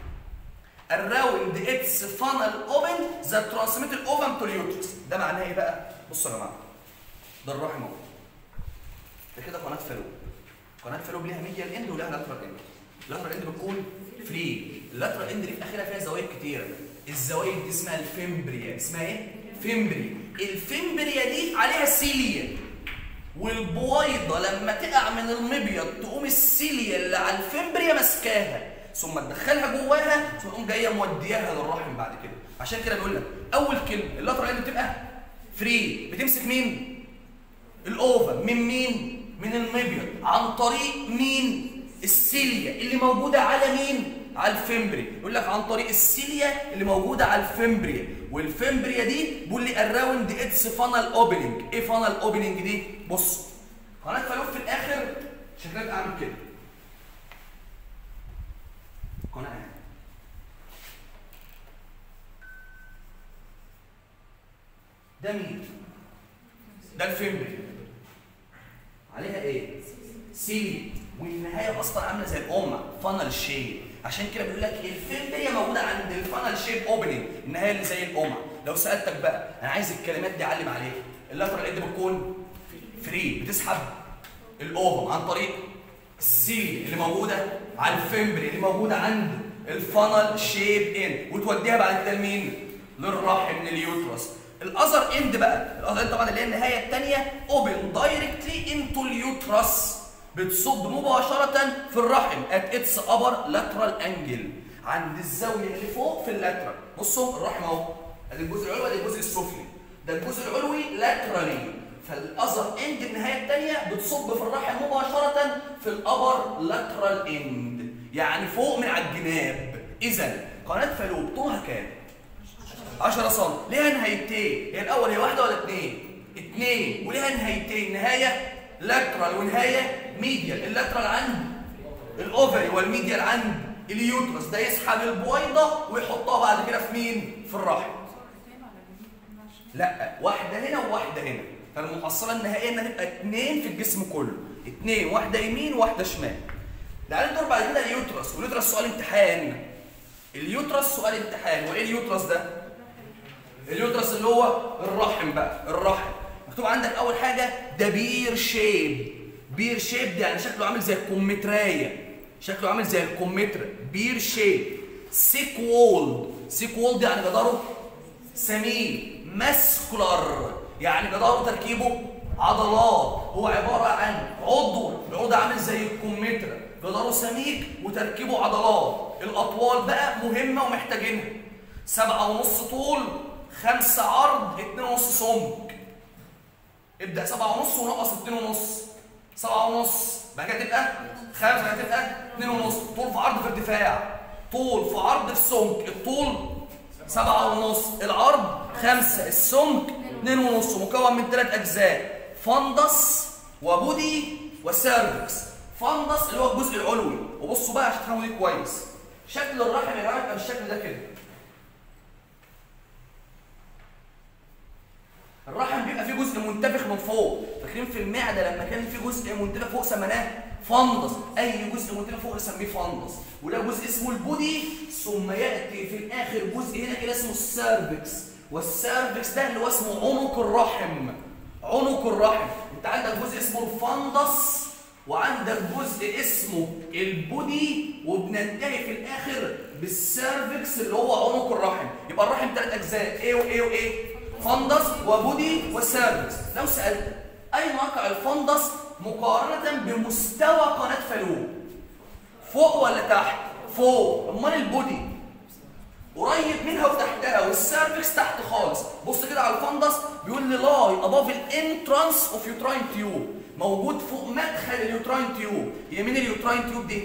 الراوند اتس فانل اوبن ذا ترانسميت الاوفم تو اليوترس ده معناه ايه بقى بصوا يا جماعه ده الرحم اهو ده كده قناه فالوب قناه فالوب ليها ميديال اند ولها لاترال اند اللاترال اند بتكون فري اللاترال اند دي في اخرها فيها زوايد كتيره الزوايد دي اسمها الفيمبريا اسمها ايه فيمبريا الفيمبريا دي عليها سيليا والبويضه لما تقع من المبيض تقوم السيليا اللي على الفيمبريا ماسكاها ثم تدخلها جواها ثم تقوم جايه مودياها للرحم بعد كده عشان كده بيقول لك اول كلمه اللاترال اند بتبقى فري بتمسك مين الاوفا من مين من المبيض عن طريق مين السيليا اللي موجوده على مين على الفمبري يقول لك عن طريق السيليا اللي موجوده على الفمبريا والفمبريا دي بيقول لي اراوند اتس فانل اوبننج ايه فانل اوبننج دي بص قناه فالوب في الاخر شكلها اعمل كده قناه أهي. ده مين ده الفمبري عليها ايه سيلي والنهايه اصلا عامله زي الامه فانل شيب عشان كده بيقول لك الفمبريا موجوده عند الفانل شيب اوبننج النهايه اللي زي الامه لو سالتك بقى انا عايز الكلمات دي اعلم عليها اللاترال اند بتكون فري بتسحب الاوفم عن طريق السي اللي موجوده على الفمبري اللي موجوده عند الفانل شيب ان وتوديها بعد كده لمين؟ للرحم لليوترس الاذر اند بقى الاذر اند طبعا اللي هي النهايه الثانيه اوبن دايركتلي انتو اليوترس بتصب مباشره في الرحم ات اتس ابر لاترال انجل عند الزاويه اللي فوق في اللاترال بصوا الرحم اهو ادي الجزء العلوي ادي الجزء السفلي ده الجزء العلوي لاترالي فالاذر اند النهايه الثانيه بتصب في الرحم مباشره في الابر لاترال اند يعني فوق من على الجناب اذا قناه فالوب طولها كام 10 سم ليها نهايتين هي الاول هي واحده ولا اثنين اثنين وليها نهايتين نهايه لاترال ونهايه ميديال اللاترال عند الاوفري والميديال عند اليوترس ده يسحب البويضه ويحطها بعد كده في مين في الرحم لا واحده هنا وواحده هنا فالمحصله النهائيه انها تبقى اثنين في الجسم كله اثنين واحده يمين وواحده شمال تعالى ندور بعد كده اليوترس واليوترس سؤال امتحان اليوترس سؤال امتحان وايه اليوترس ده اليوترس اللي هو الرحم بقى الرحم مكتوب عندك اول حاجه ده بير شيب بير شيب ده يعني شكله عامل زي الكمثريه شكله عامل زي الكمثرى بير شيب سيك وولد سيك وولد يعني جداره سمين ماسكولار يعني جداره تركيبه عضلات هو عباره عن عضو العضو ده عامل زي الكمثرى جداره سميك وتركيبه عضلات الاطوال بقى مهمه ومحتاجينها سبعة ونص طول خمسة عرض اتنين ونص سمك ابدأ سبعة ونص ونقص اتنين ونص سبعة ونص بعد كده تبقى خمسة بعد كده تبقى اتنين ونص طول في عرض في ارتفاع طول في عرض في سمك الطول سبعة ونص العرض خمسة السمك اتنين ونص مكون من ثلاث أجزاء فندس وبودي وسيرفكس فندس اللي هو الجزء العلوي وبصوا بقى عشان تفهموا دي كويس شكل الرحم يا جماعه يبقى بالشكل ده كده الرحم بيبقى فيه جزء منتفخ من فوق فاكرين في المعده لما كان في جزء منتفخ فوق سميناه فندس اي جزء منتفخ فوق نسميه فندس وده جزء اسمه البودي ثم ياتي في الاخر جزء هنا كده اسمه السيرفكس والسيرفكس ده اللي هو اسمه عنق الرحم عنق الرحم انت عندك جزء اسمه الفندس وعندك جزء اسمه البودي وبننتهي في الاخر بالسيرفكس اللي هو عنق الرحم يبقى الرحم ثلاث اجزاء ايه وايه وايه فندس وبودي وسيرفكس لو سالت اين وقع الفندس مقارنه بمستوى قناه فالوب فوق ولا تحت فوق امال البودي قريب منها وتحتها والسيرفكس تحت خالص بص كده على الفندس بيقول لي لاي اباف الانترانس اوف يوتراين تيوب موجود فوق مدخل اليوتراين تيوب يمين اليوتراين تيوب دي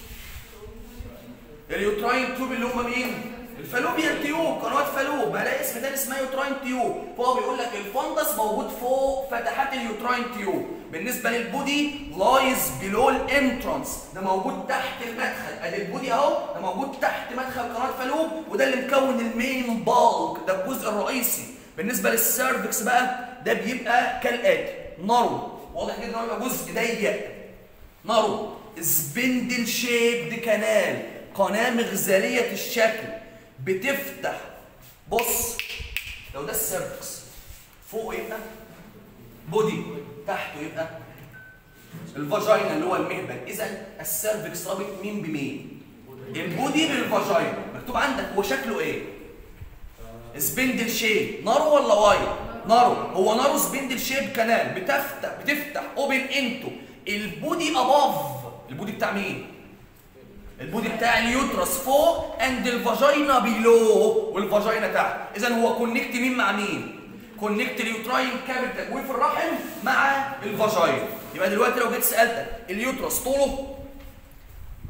اليوتراين تيوب اللي هم مين الفالوبيان تيوب قنوات فالوب بلاقي اسم تاني اسمها يوتراين تيوب فهو بيقول لك الفندس موجود فوق فتحات اليوتراين تيوب بالنسبه للبودي لايز بيلو الانترانس ده موجود تحت المدخل ادي البودي اهو ده موجود تحت مدخل قناه فالوب وده اللي مكون المين بالك ده الجزء الرئيسي بالنسبه للسيرفكس بقى ده بيبقى كالاتي نارو واضح جدا انه يبقى جزء ضيق نارو سبندل شيبد كانال قناه مغزاليه الشكل بتفتح بص لو ده السيرفكس فوق يبقى بودي تحته يبقى الفاجينا اللي هو المهبل اذا السيرفكس رابط مين بمين البودي بالفاجينا مكتوب عندك هو شكله ايه سبندل شيب نارو ولا وايد نارو هو نارو سبندل شيب كانال بتفتح بتفتح اوبن انتو البودي اباف البودي بتاع مين البودي بتاع اليوترس فوق اند الفاجينا بيلو والفاجينا تحت اذا هو كونكت مين مع مين كونكت اليوتراين كابيتال وفي الرحم مع الفاجينا يبقى دلوقتي لو جيت سالتك اليوترس طوله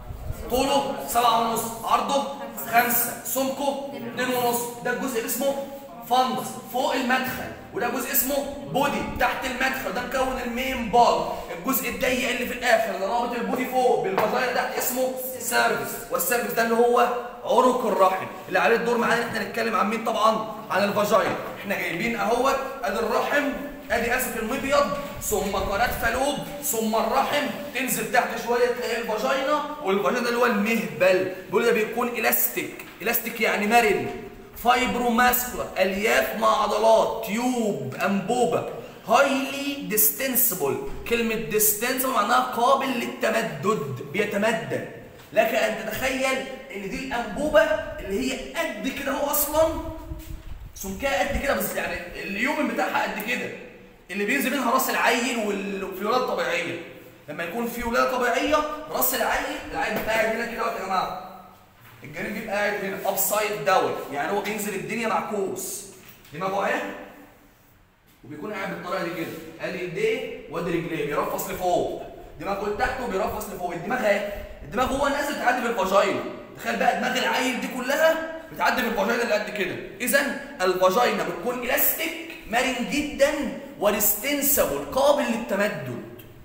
طوله سبعة ونص عرضه خمسة سمكه اتنين ونص ده الجزء اللي اسمه فندس فوق المدخل وده جزء اسمه بودي تحت المدخل ده مكون المين بال الجزء الضيق اللي في الاخر اللي رابط البودي فوق بالفاجينا تحت اسمه سيرفس والسيرفس ده اللي هو عنق الرحم اللي عليه الدور معانا ان احنا نتكلم عن مين طبعا عن الفاجينا احنا جايبين اهوت ادي الرحم ادي اسف المبيض ثم قناه فالوب ثم الرحم تنزل تحت شويه تلاقي الفاجينا والفاجينا ده اللي هو المهبل بيقول ده بيكون الاستيك الاستيك يعني مرن فايبروماسكولار الياف مع عضلات تيوب انبوبه هايلي ديستنسبل كلمه ديستنسبل معناها قابل للتمدد بيتمدد لك ان تتخيل ان دي الانبوبه اللي هي قد كده هو اصلا سمكها قد كده بس يعني اليوم بتاعها قد كده اللي بينزل منها راس العيل وفي ولاده طبيعيه لما يكون في ولاده طبيعيه راس العيل العيل بيبقى قاعد هنا كده اهوت يا جماعه الجنين بيبقى قاعد هنا اب سايد داون يعني هو بينزل الدنيا معكوس دماغه اهي وبيكون قاعد بالطريقه دي كده ادي ايديه وادي رجليه بيرفص لفوق دماغه لتحت وبيرفص لفوق الدماغ اهي الدماغ هو نازل تعدي بالفاجينا تخيل بقى دماغ العيل دي كلها بتعدي بالفاجينا اللي قد كده اذا الفاجينا بتكون الاستيك مرن جدا وريستنسبل قابل للتمدد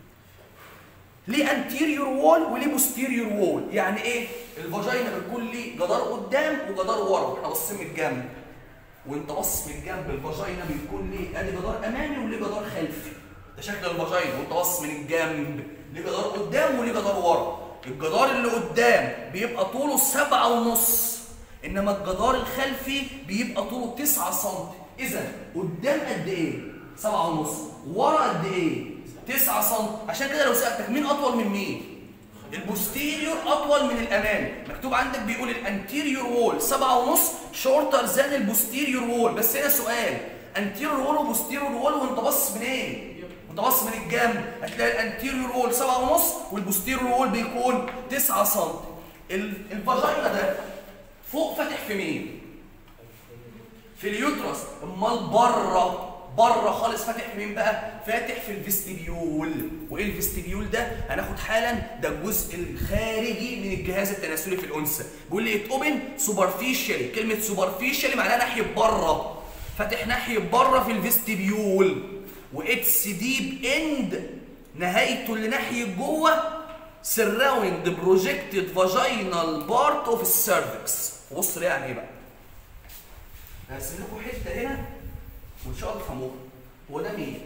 ليه انتيريور وول وليه بوستيريور وول يعني ايه الفاجينا بتكون ليه جدار قدام وجدار ورا احنا باصين من الجنب وانت باصص من الجنب الفاجينا بيكون ليه ادي جدار امامي وليه جدار خلفي ده شكل الفاجينا وانت باصص من الجنب ليه جدار قدام وليه جدار ورا الجدار اللي قدام بيبقى طوله سبعة ونص انما الجدار الخلفي بيبقى طوله 9 سم اذا قدام قد ايه سبعة ونص ورا قد ايه 9 سم عشان كده لو سالتك مين اطول من مين البوستيريور اطول من الامامي مكتوب عندك بيقول الانتيريور وول سبعة ونص شورتر ذان البوستيريور وول بس هنا سؤال انتيريور وول وبوستيريور وول وانت باصص منين وانت باصص من الجنب هتلاقي الانتيريور وول سبعة ونص والبوستيريور وول بيكون 9 سم الفاجينا ده فوق فاتح في مين في اليوترس امال بره بره خالص فاتح في مين بقى فاتح في الفيستيبيول وايه الفيستيبيول ده هناخد حالا ده الجزء الخارجي من الجهاز التناسلي في الانثى بيقول لي اتوبن سوبرفيشالي كلمه سوبرفيشالي معناها ناحيه بره فاتح ناحيه بره في الفيستيبيول واتس ديب اند نهايته اللي ناحيه جوه سراوند بروجكتد فاجينال بارت اوف السيرفكس بص ليه يعني ايه بقى هرسم لكم حته هنا وان شاء الله تفهموها هو ده مين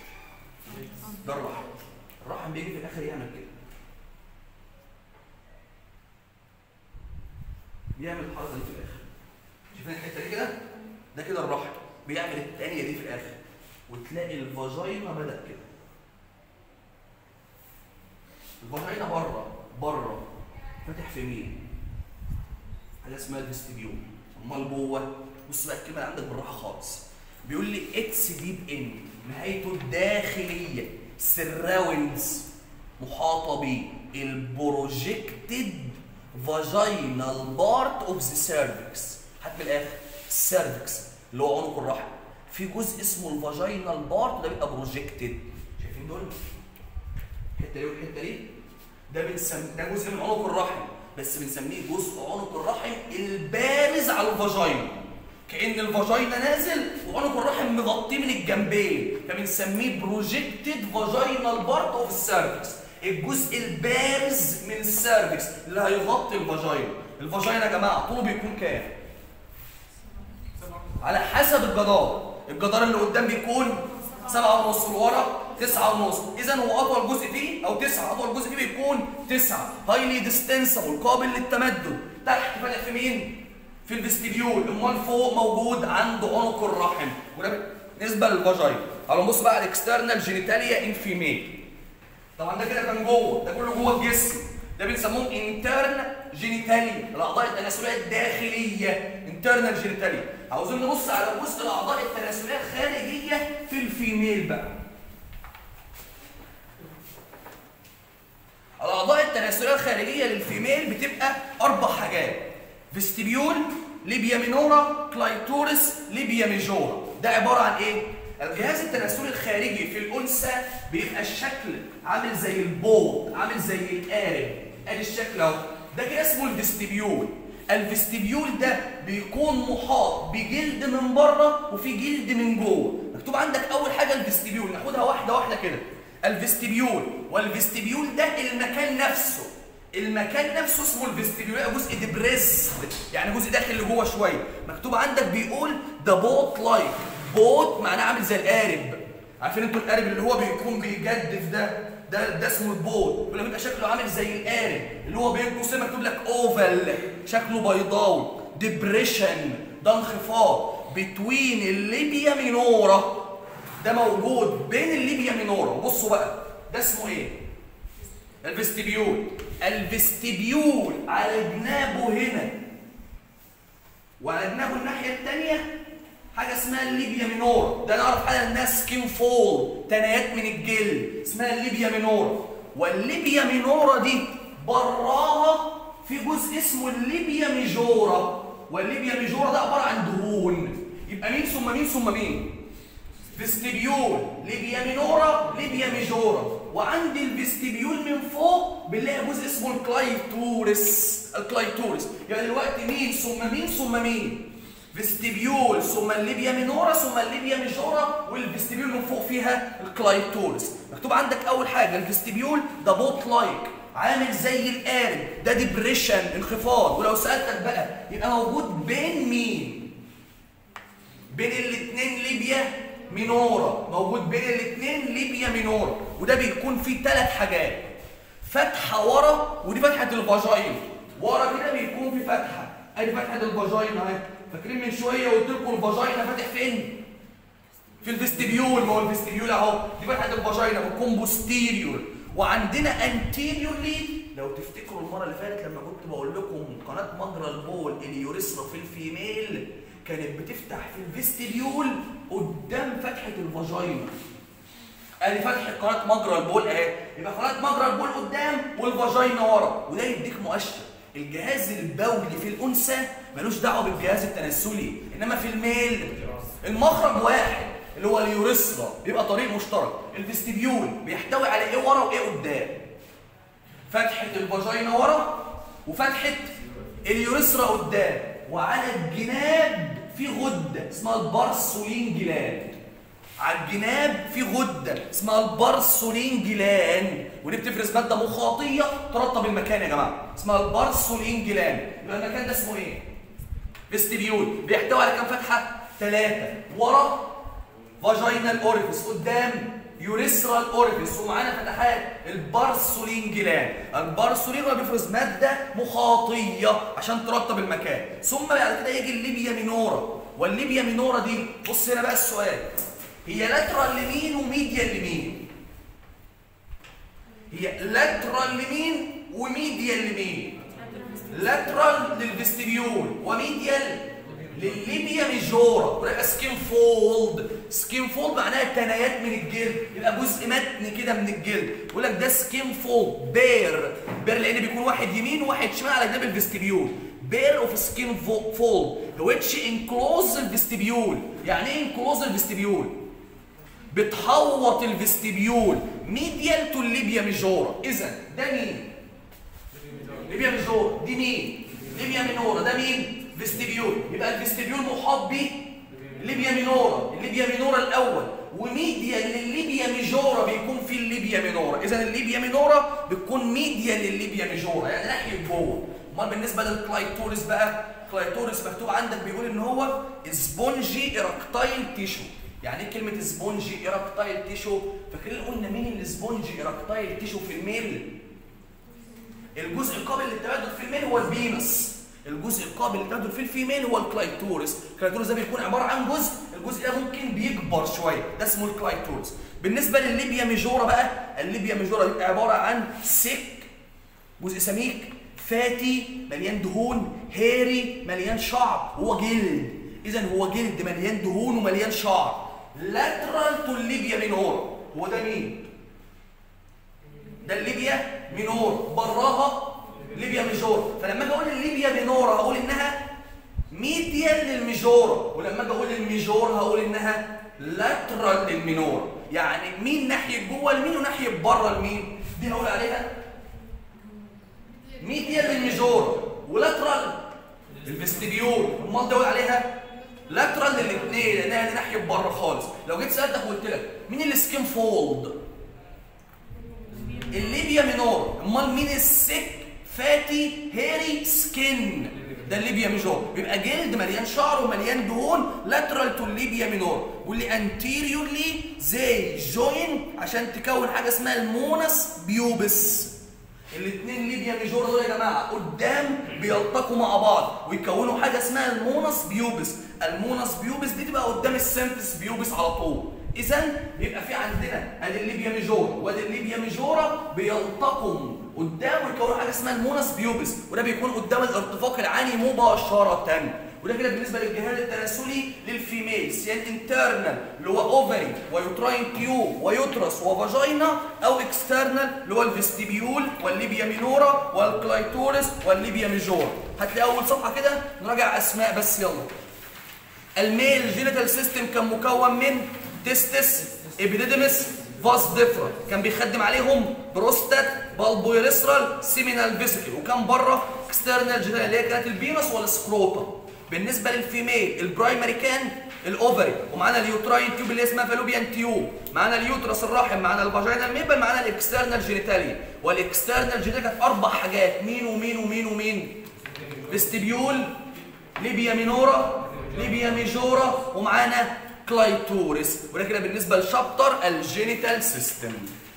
ده الرحم الرحم بيجي في الاخر يعمل كده بيعمل الحركه دي في الاخر شايفين الحته دي كده ده كده الرحم بيعمل الثانيه دي في الاخر وتلاقي الفاجينا بدا كده الفاجينا بره بره فاتح في مين حاجه اسمها الفيستيبيول امال جوه بص بقى الكلمه اللي عندك بالراحه خالص بيقول لي اتس ديب ان نهايته الداخليه سراوندز محاطه بيه البروجكتد فاجينال بارت اوف ذا سيرفكس حتى من الاخر السيرفكس اللي هو عنق الرحم في جزء اسمه الفاجينال بارت ده بيبقى بروجكتد شايفين دول الحته دي والحته دي ده بنسميه ده جزء من عنق الرحم بس بنسميه جزء عنق الرحم البارز على الفاجينا كأن الفاجينا نازل وعنق الرحم مغطيه من الجنبين فبنسميه بروجكتد فاجينال بارت اوف السيرفكس الجزء البارز من السيرفكس اللي هيغطي الفاجينا الفاجينا يا جماعه طوله بيكون كام على حسب الجدار الجدار اللي قدام بيكون سبعة ونص ورا تسعة ونص إذا هو أطول جزء فيه أو تسعة أطول جزء فيه بيكون تسعة هايلي ديستنسبل قابل للتمدد تحت فاتح في مين؟ في الفيستيبيول امال فوق موجود عند عنق الرحم وده بالنسبه للفاجينا تعالوا نبص بقى على الاكسترنال جينيتاليا ان فيميل طبعا ده كده كان جوه ده كله جوه الجسم ده بنسموهم انترن جينيتاليا الاعضاء التناسليه الداخليه انترنال جينيتاليا عاوزين نبص على جزء الاعضاء التناسليه الخارجيه في الفيميل بقى الاعضاء التناسليه الخارجيه للفيميل بتبقى اربع حاجات فيستيبيول ليبيا مينورا كلايتورس ليبيا ميجورا ده عباره عن ايه الجهاز التناسلي الخارجي في الانثى بيبقى الشكل عامل زي البوط عامل زي القارب ادي الشكل اهو ده كده اسمه الفستيبيول الفستيبيول ده بيكون محاط بجلد من بره وفي جلد من جوه مكتوب عندك اول حاجه الفستيبيول ناخدها واحده واحده كده الفستيبيول والفستيبيول ده المكان نفسه المكان نفسه اسمه الفستيبيول جزء ديبريس يعني جزء داخل لجوه شويه مكتوب عندك بيقول ده بوت لايك بوت معناه عامل زي القارب عارفين انتوا القارب اللي هو بيكون بيجدف ده ده ده اسمه البوت ولما يبقى شكله عامل زي القارب اللي هو بين قوسين مكتوب لك اوفال شكله بيضاوي ديبريشن ده انخفاض بتوين الليبيا مينورا ده موجود بين الليبيا مينورا وبصوا بقى ده اسمه ايه الفستيبيول الفستيبيول على جنابه هنا وعلى جنابه الناحيه الثانيه حاجه اسمها الليبيا مينورا ده نعرف حاجه انها سكين فول تنايات من الجلد اسمها الليبيا مينورا والليبيا مينورا دي براها في جزء اسمه الليبيا ميجورا والليبيا ميجورا ده عباره عن دهون يبقى مين ثم مين ثم مين فيستيبيول ليبيا مينورا ليبيا ميجورا وعندي الفيستيبيول من فوق بنلاقي جزء اسمه الكلايتورس الكلايتورس يعني دلوقتي مين ثم مين ثم مين فيستيبيول ثم الليبيا مينورا ثم الليبيا ميجورا والفيستيبيول من فوق فيها الكلايتورس مكتوب عندك اول حاجه الفيستيبيول ده بوت لايك عامل زي القارب ده ديبريشن انخفاض ولو سالتك بقى يبقى موجود بين مين بين الاثنين ليبيا مينورا موجود بين الاثنين ليبيا مينورا وده بيكون فيه ثلاث حاجات فتحه ورا ودي فتحه الفاجاين ورا كده بيكون في فتحه ادي فتحه الفاجاين اهي فاكرين من شويه قلت لكم الفاجاينا فاتح فين في الفستيبيول ما هو الفستيبيول اهو دي فتحه الفاجاينا بتكون بوستيريور وعندنا انتيريورلي لو تفتكروا المره اللي فاتت لما كنت بقول لكم قناه مجرى البول اليوريثرا في الفيميل كانت بتفتح في الفستيبيول قدام فتحه الفاجينا ادي فتحه قناه مجرى البول اهي يبقى قناه مجرى البول قدام والفاجينا ورا وده يديك مؤشر الجهاز البولي في الانثى ملوش دعوه بالجهاز التناسلي انما في الميل المخرج واحد اللي هو اليوريثرا بيبقى طريق مشترك الفستيبيول بيحتوي على ايه ورا وايه قدام فتحه الفاجينا ورا وفتحه اليوريثرا قدام وعلى الجناب في غده اسمها البارسولين جلاند على الجناب في غده اسمها البارسولين جلاند ودي بتفرز ماده مخاطيه ترطب المكان يا جماعه اسمها البارسولين جلاند يبقى المكان ده اسمه ايه فيستيبيول بيحتوي على كام فتحه ثلاثه ورا فاجينال اوريفيس قدام يوريثرال اوريفيس ومعانا فتحات البارسولين جلاند البارسولين هو بيفرز ماده مخاطيه عشان ترطب المكان ثم بعد كده يجي الليبيا مينورا والليبيا مينورا دي بص هنا بقى السؤال هي لاترال لمين وميديال لمين هي لاترال لمين وميديال لمين لاترال للفستيبيول وميديال للليبيا ميجورا ويبقى سكين فولد سكين فولد معناها تنايات من الجلد يبقى جزء متن كده من الجلد يقول لك ده سكين فولد بير بير لان بيكون واحد يمين وواحد شمال على جنب الفستيبيول بير اوف سكين فولد which enclose الفستيبيول يعني ايه انكلوز الفستيبيول بتحوط الفستيبيول ميديال تو الليبيا ميجورا اذا ده مين ليبيا ميجورا دي مين ليبيا مينورا ده مين فيستيبيول يبقى الفيستيبيول محاط بيه ليبيا مينورا الليبيا مينورا الاول وميديا للليبيا ميجورا بيكون في الليبيا مينورا اذا الليبيا مينورا بتكون ميديا للليبيا ميجورا يعني ناحيه جوه امال بالنسبه للكلايتوريس بقى كلايتوريس مكتوب عندك بيقول ان هو سبونجي ايركتايل تيشو يعني ايه كلمه سبونجي ايركتايل تيشو فاكرين قلنا مين السبونجي ايركتايل تيشو في الميل الجزء القابل للتبادل في الميل هو البينس الجزء القابل للتبادل في الفيميل هو الكلايتورس الكلايتورس ده بيكون عباره عن جزء الجزء ده ممكن بيكبر شويه ده اسمه الكلايتورس بالنسبه للليبيا ميجورا بقى الليبيا ميجورا بيبقى عباره عن سك جزء سميك فاتي مليان دهون هيري مليان شعر هو جلد اذا هو جلد مليان دهون ومليان شعر لاترال تو الليبيا مينورا هو ده مين ده الليبيا مينور براها ليبيا ميجور فلما اجي اقول الليبيا مينورا هقول انها ميديال للميجورا ولما اجي اقول الميجور هقول انها لاترال للمينورا يعني مين ناحيه جوه لمين وناحيه بره لمين دي هقول عليها ميديال للميجورا ولاترال الفستيبيول امال دول عليها لاترال للاثنين لانها دي ناحيه بره خالص لو جيت سالتك وقلت لك مين السكين فولد الليبيا مينور امال مين السك فاتي هيري سكين ده الليبيا ميجور بيبقى جلد مليان شعر ومليان دهون لاترال تو الليبيا مينور واللي انتيريورلي زي جوين عشان تكون حاجه اسمها المونس بيوبس الاثنين ليبيا ميجور دول يا جماعه قدام بيلتقوا مع بعض ويكونوا حاجه اسمها المونس بيوبس المونس بيوبس دي تبقى قدام السيمفيس بيوبس على طول اذا يبقى في عندنا ادي الليبيا ميجورا وادي الليبيا ميجورا بيلتقوا قدام ويكونوا حاجه اسمها المونس بيوبس وده بيكون قدام الارتفاق العاني مباشره وده كده بالنسبه للجهاز التناسلي للفيميل سيان انترنال اللي هو اوفري ويوتراين تيوب ويوترس وفاجينا او اكسترنال اللي هو الفستيبيول والليبيا مينورا والكلايتورس والليبيا ميجورا هتلاقي اول صفحه كده نراجع اسماء بس يلا الميل جينيتال سيستم كان مكون من تستس ابيديدمس فاس ديفرا كان بيخدم عليهم بروستات بالبويريسترال سيمينال فيسيكل وكان بره اكسترنال جينيتال اللي هي كانت البينس والسكروتا بالنسبه للفيميل البرايمري كان الاوفري ومعانا اليوتراين تيوب اللي اسمها فالوبيان تيوب معانا اليوترس الرحم معانا الفاجينال ميبل معانا الاكسترنال جينيتاليا والاكسترنال جينيتاليا كانت اربع حاجات مين ومين ومين ومين فيستيبيول ليبيا مينورا ليبيا ميجورا ومعانا كلايتوريس وده كده بالنسبه لشابتر الجينيتال سيستم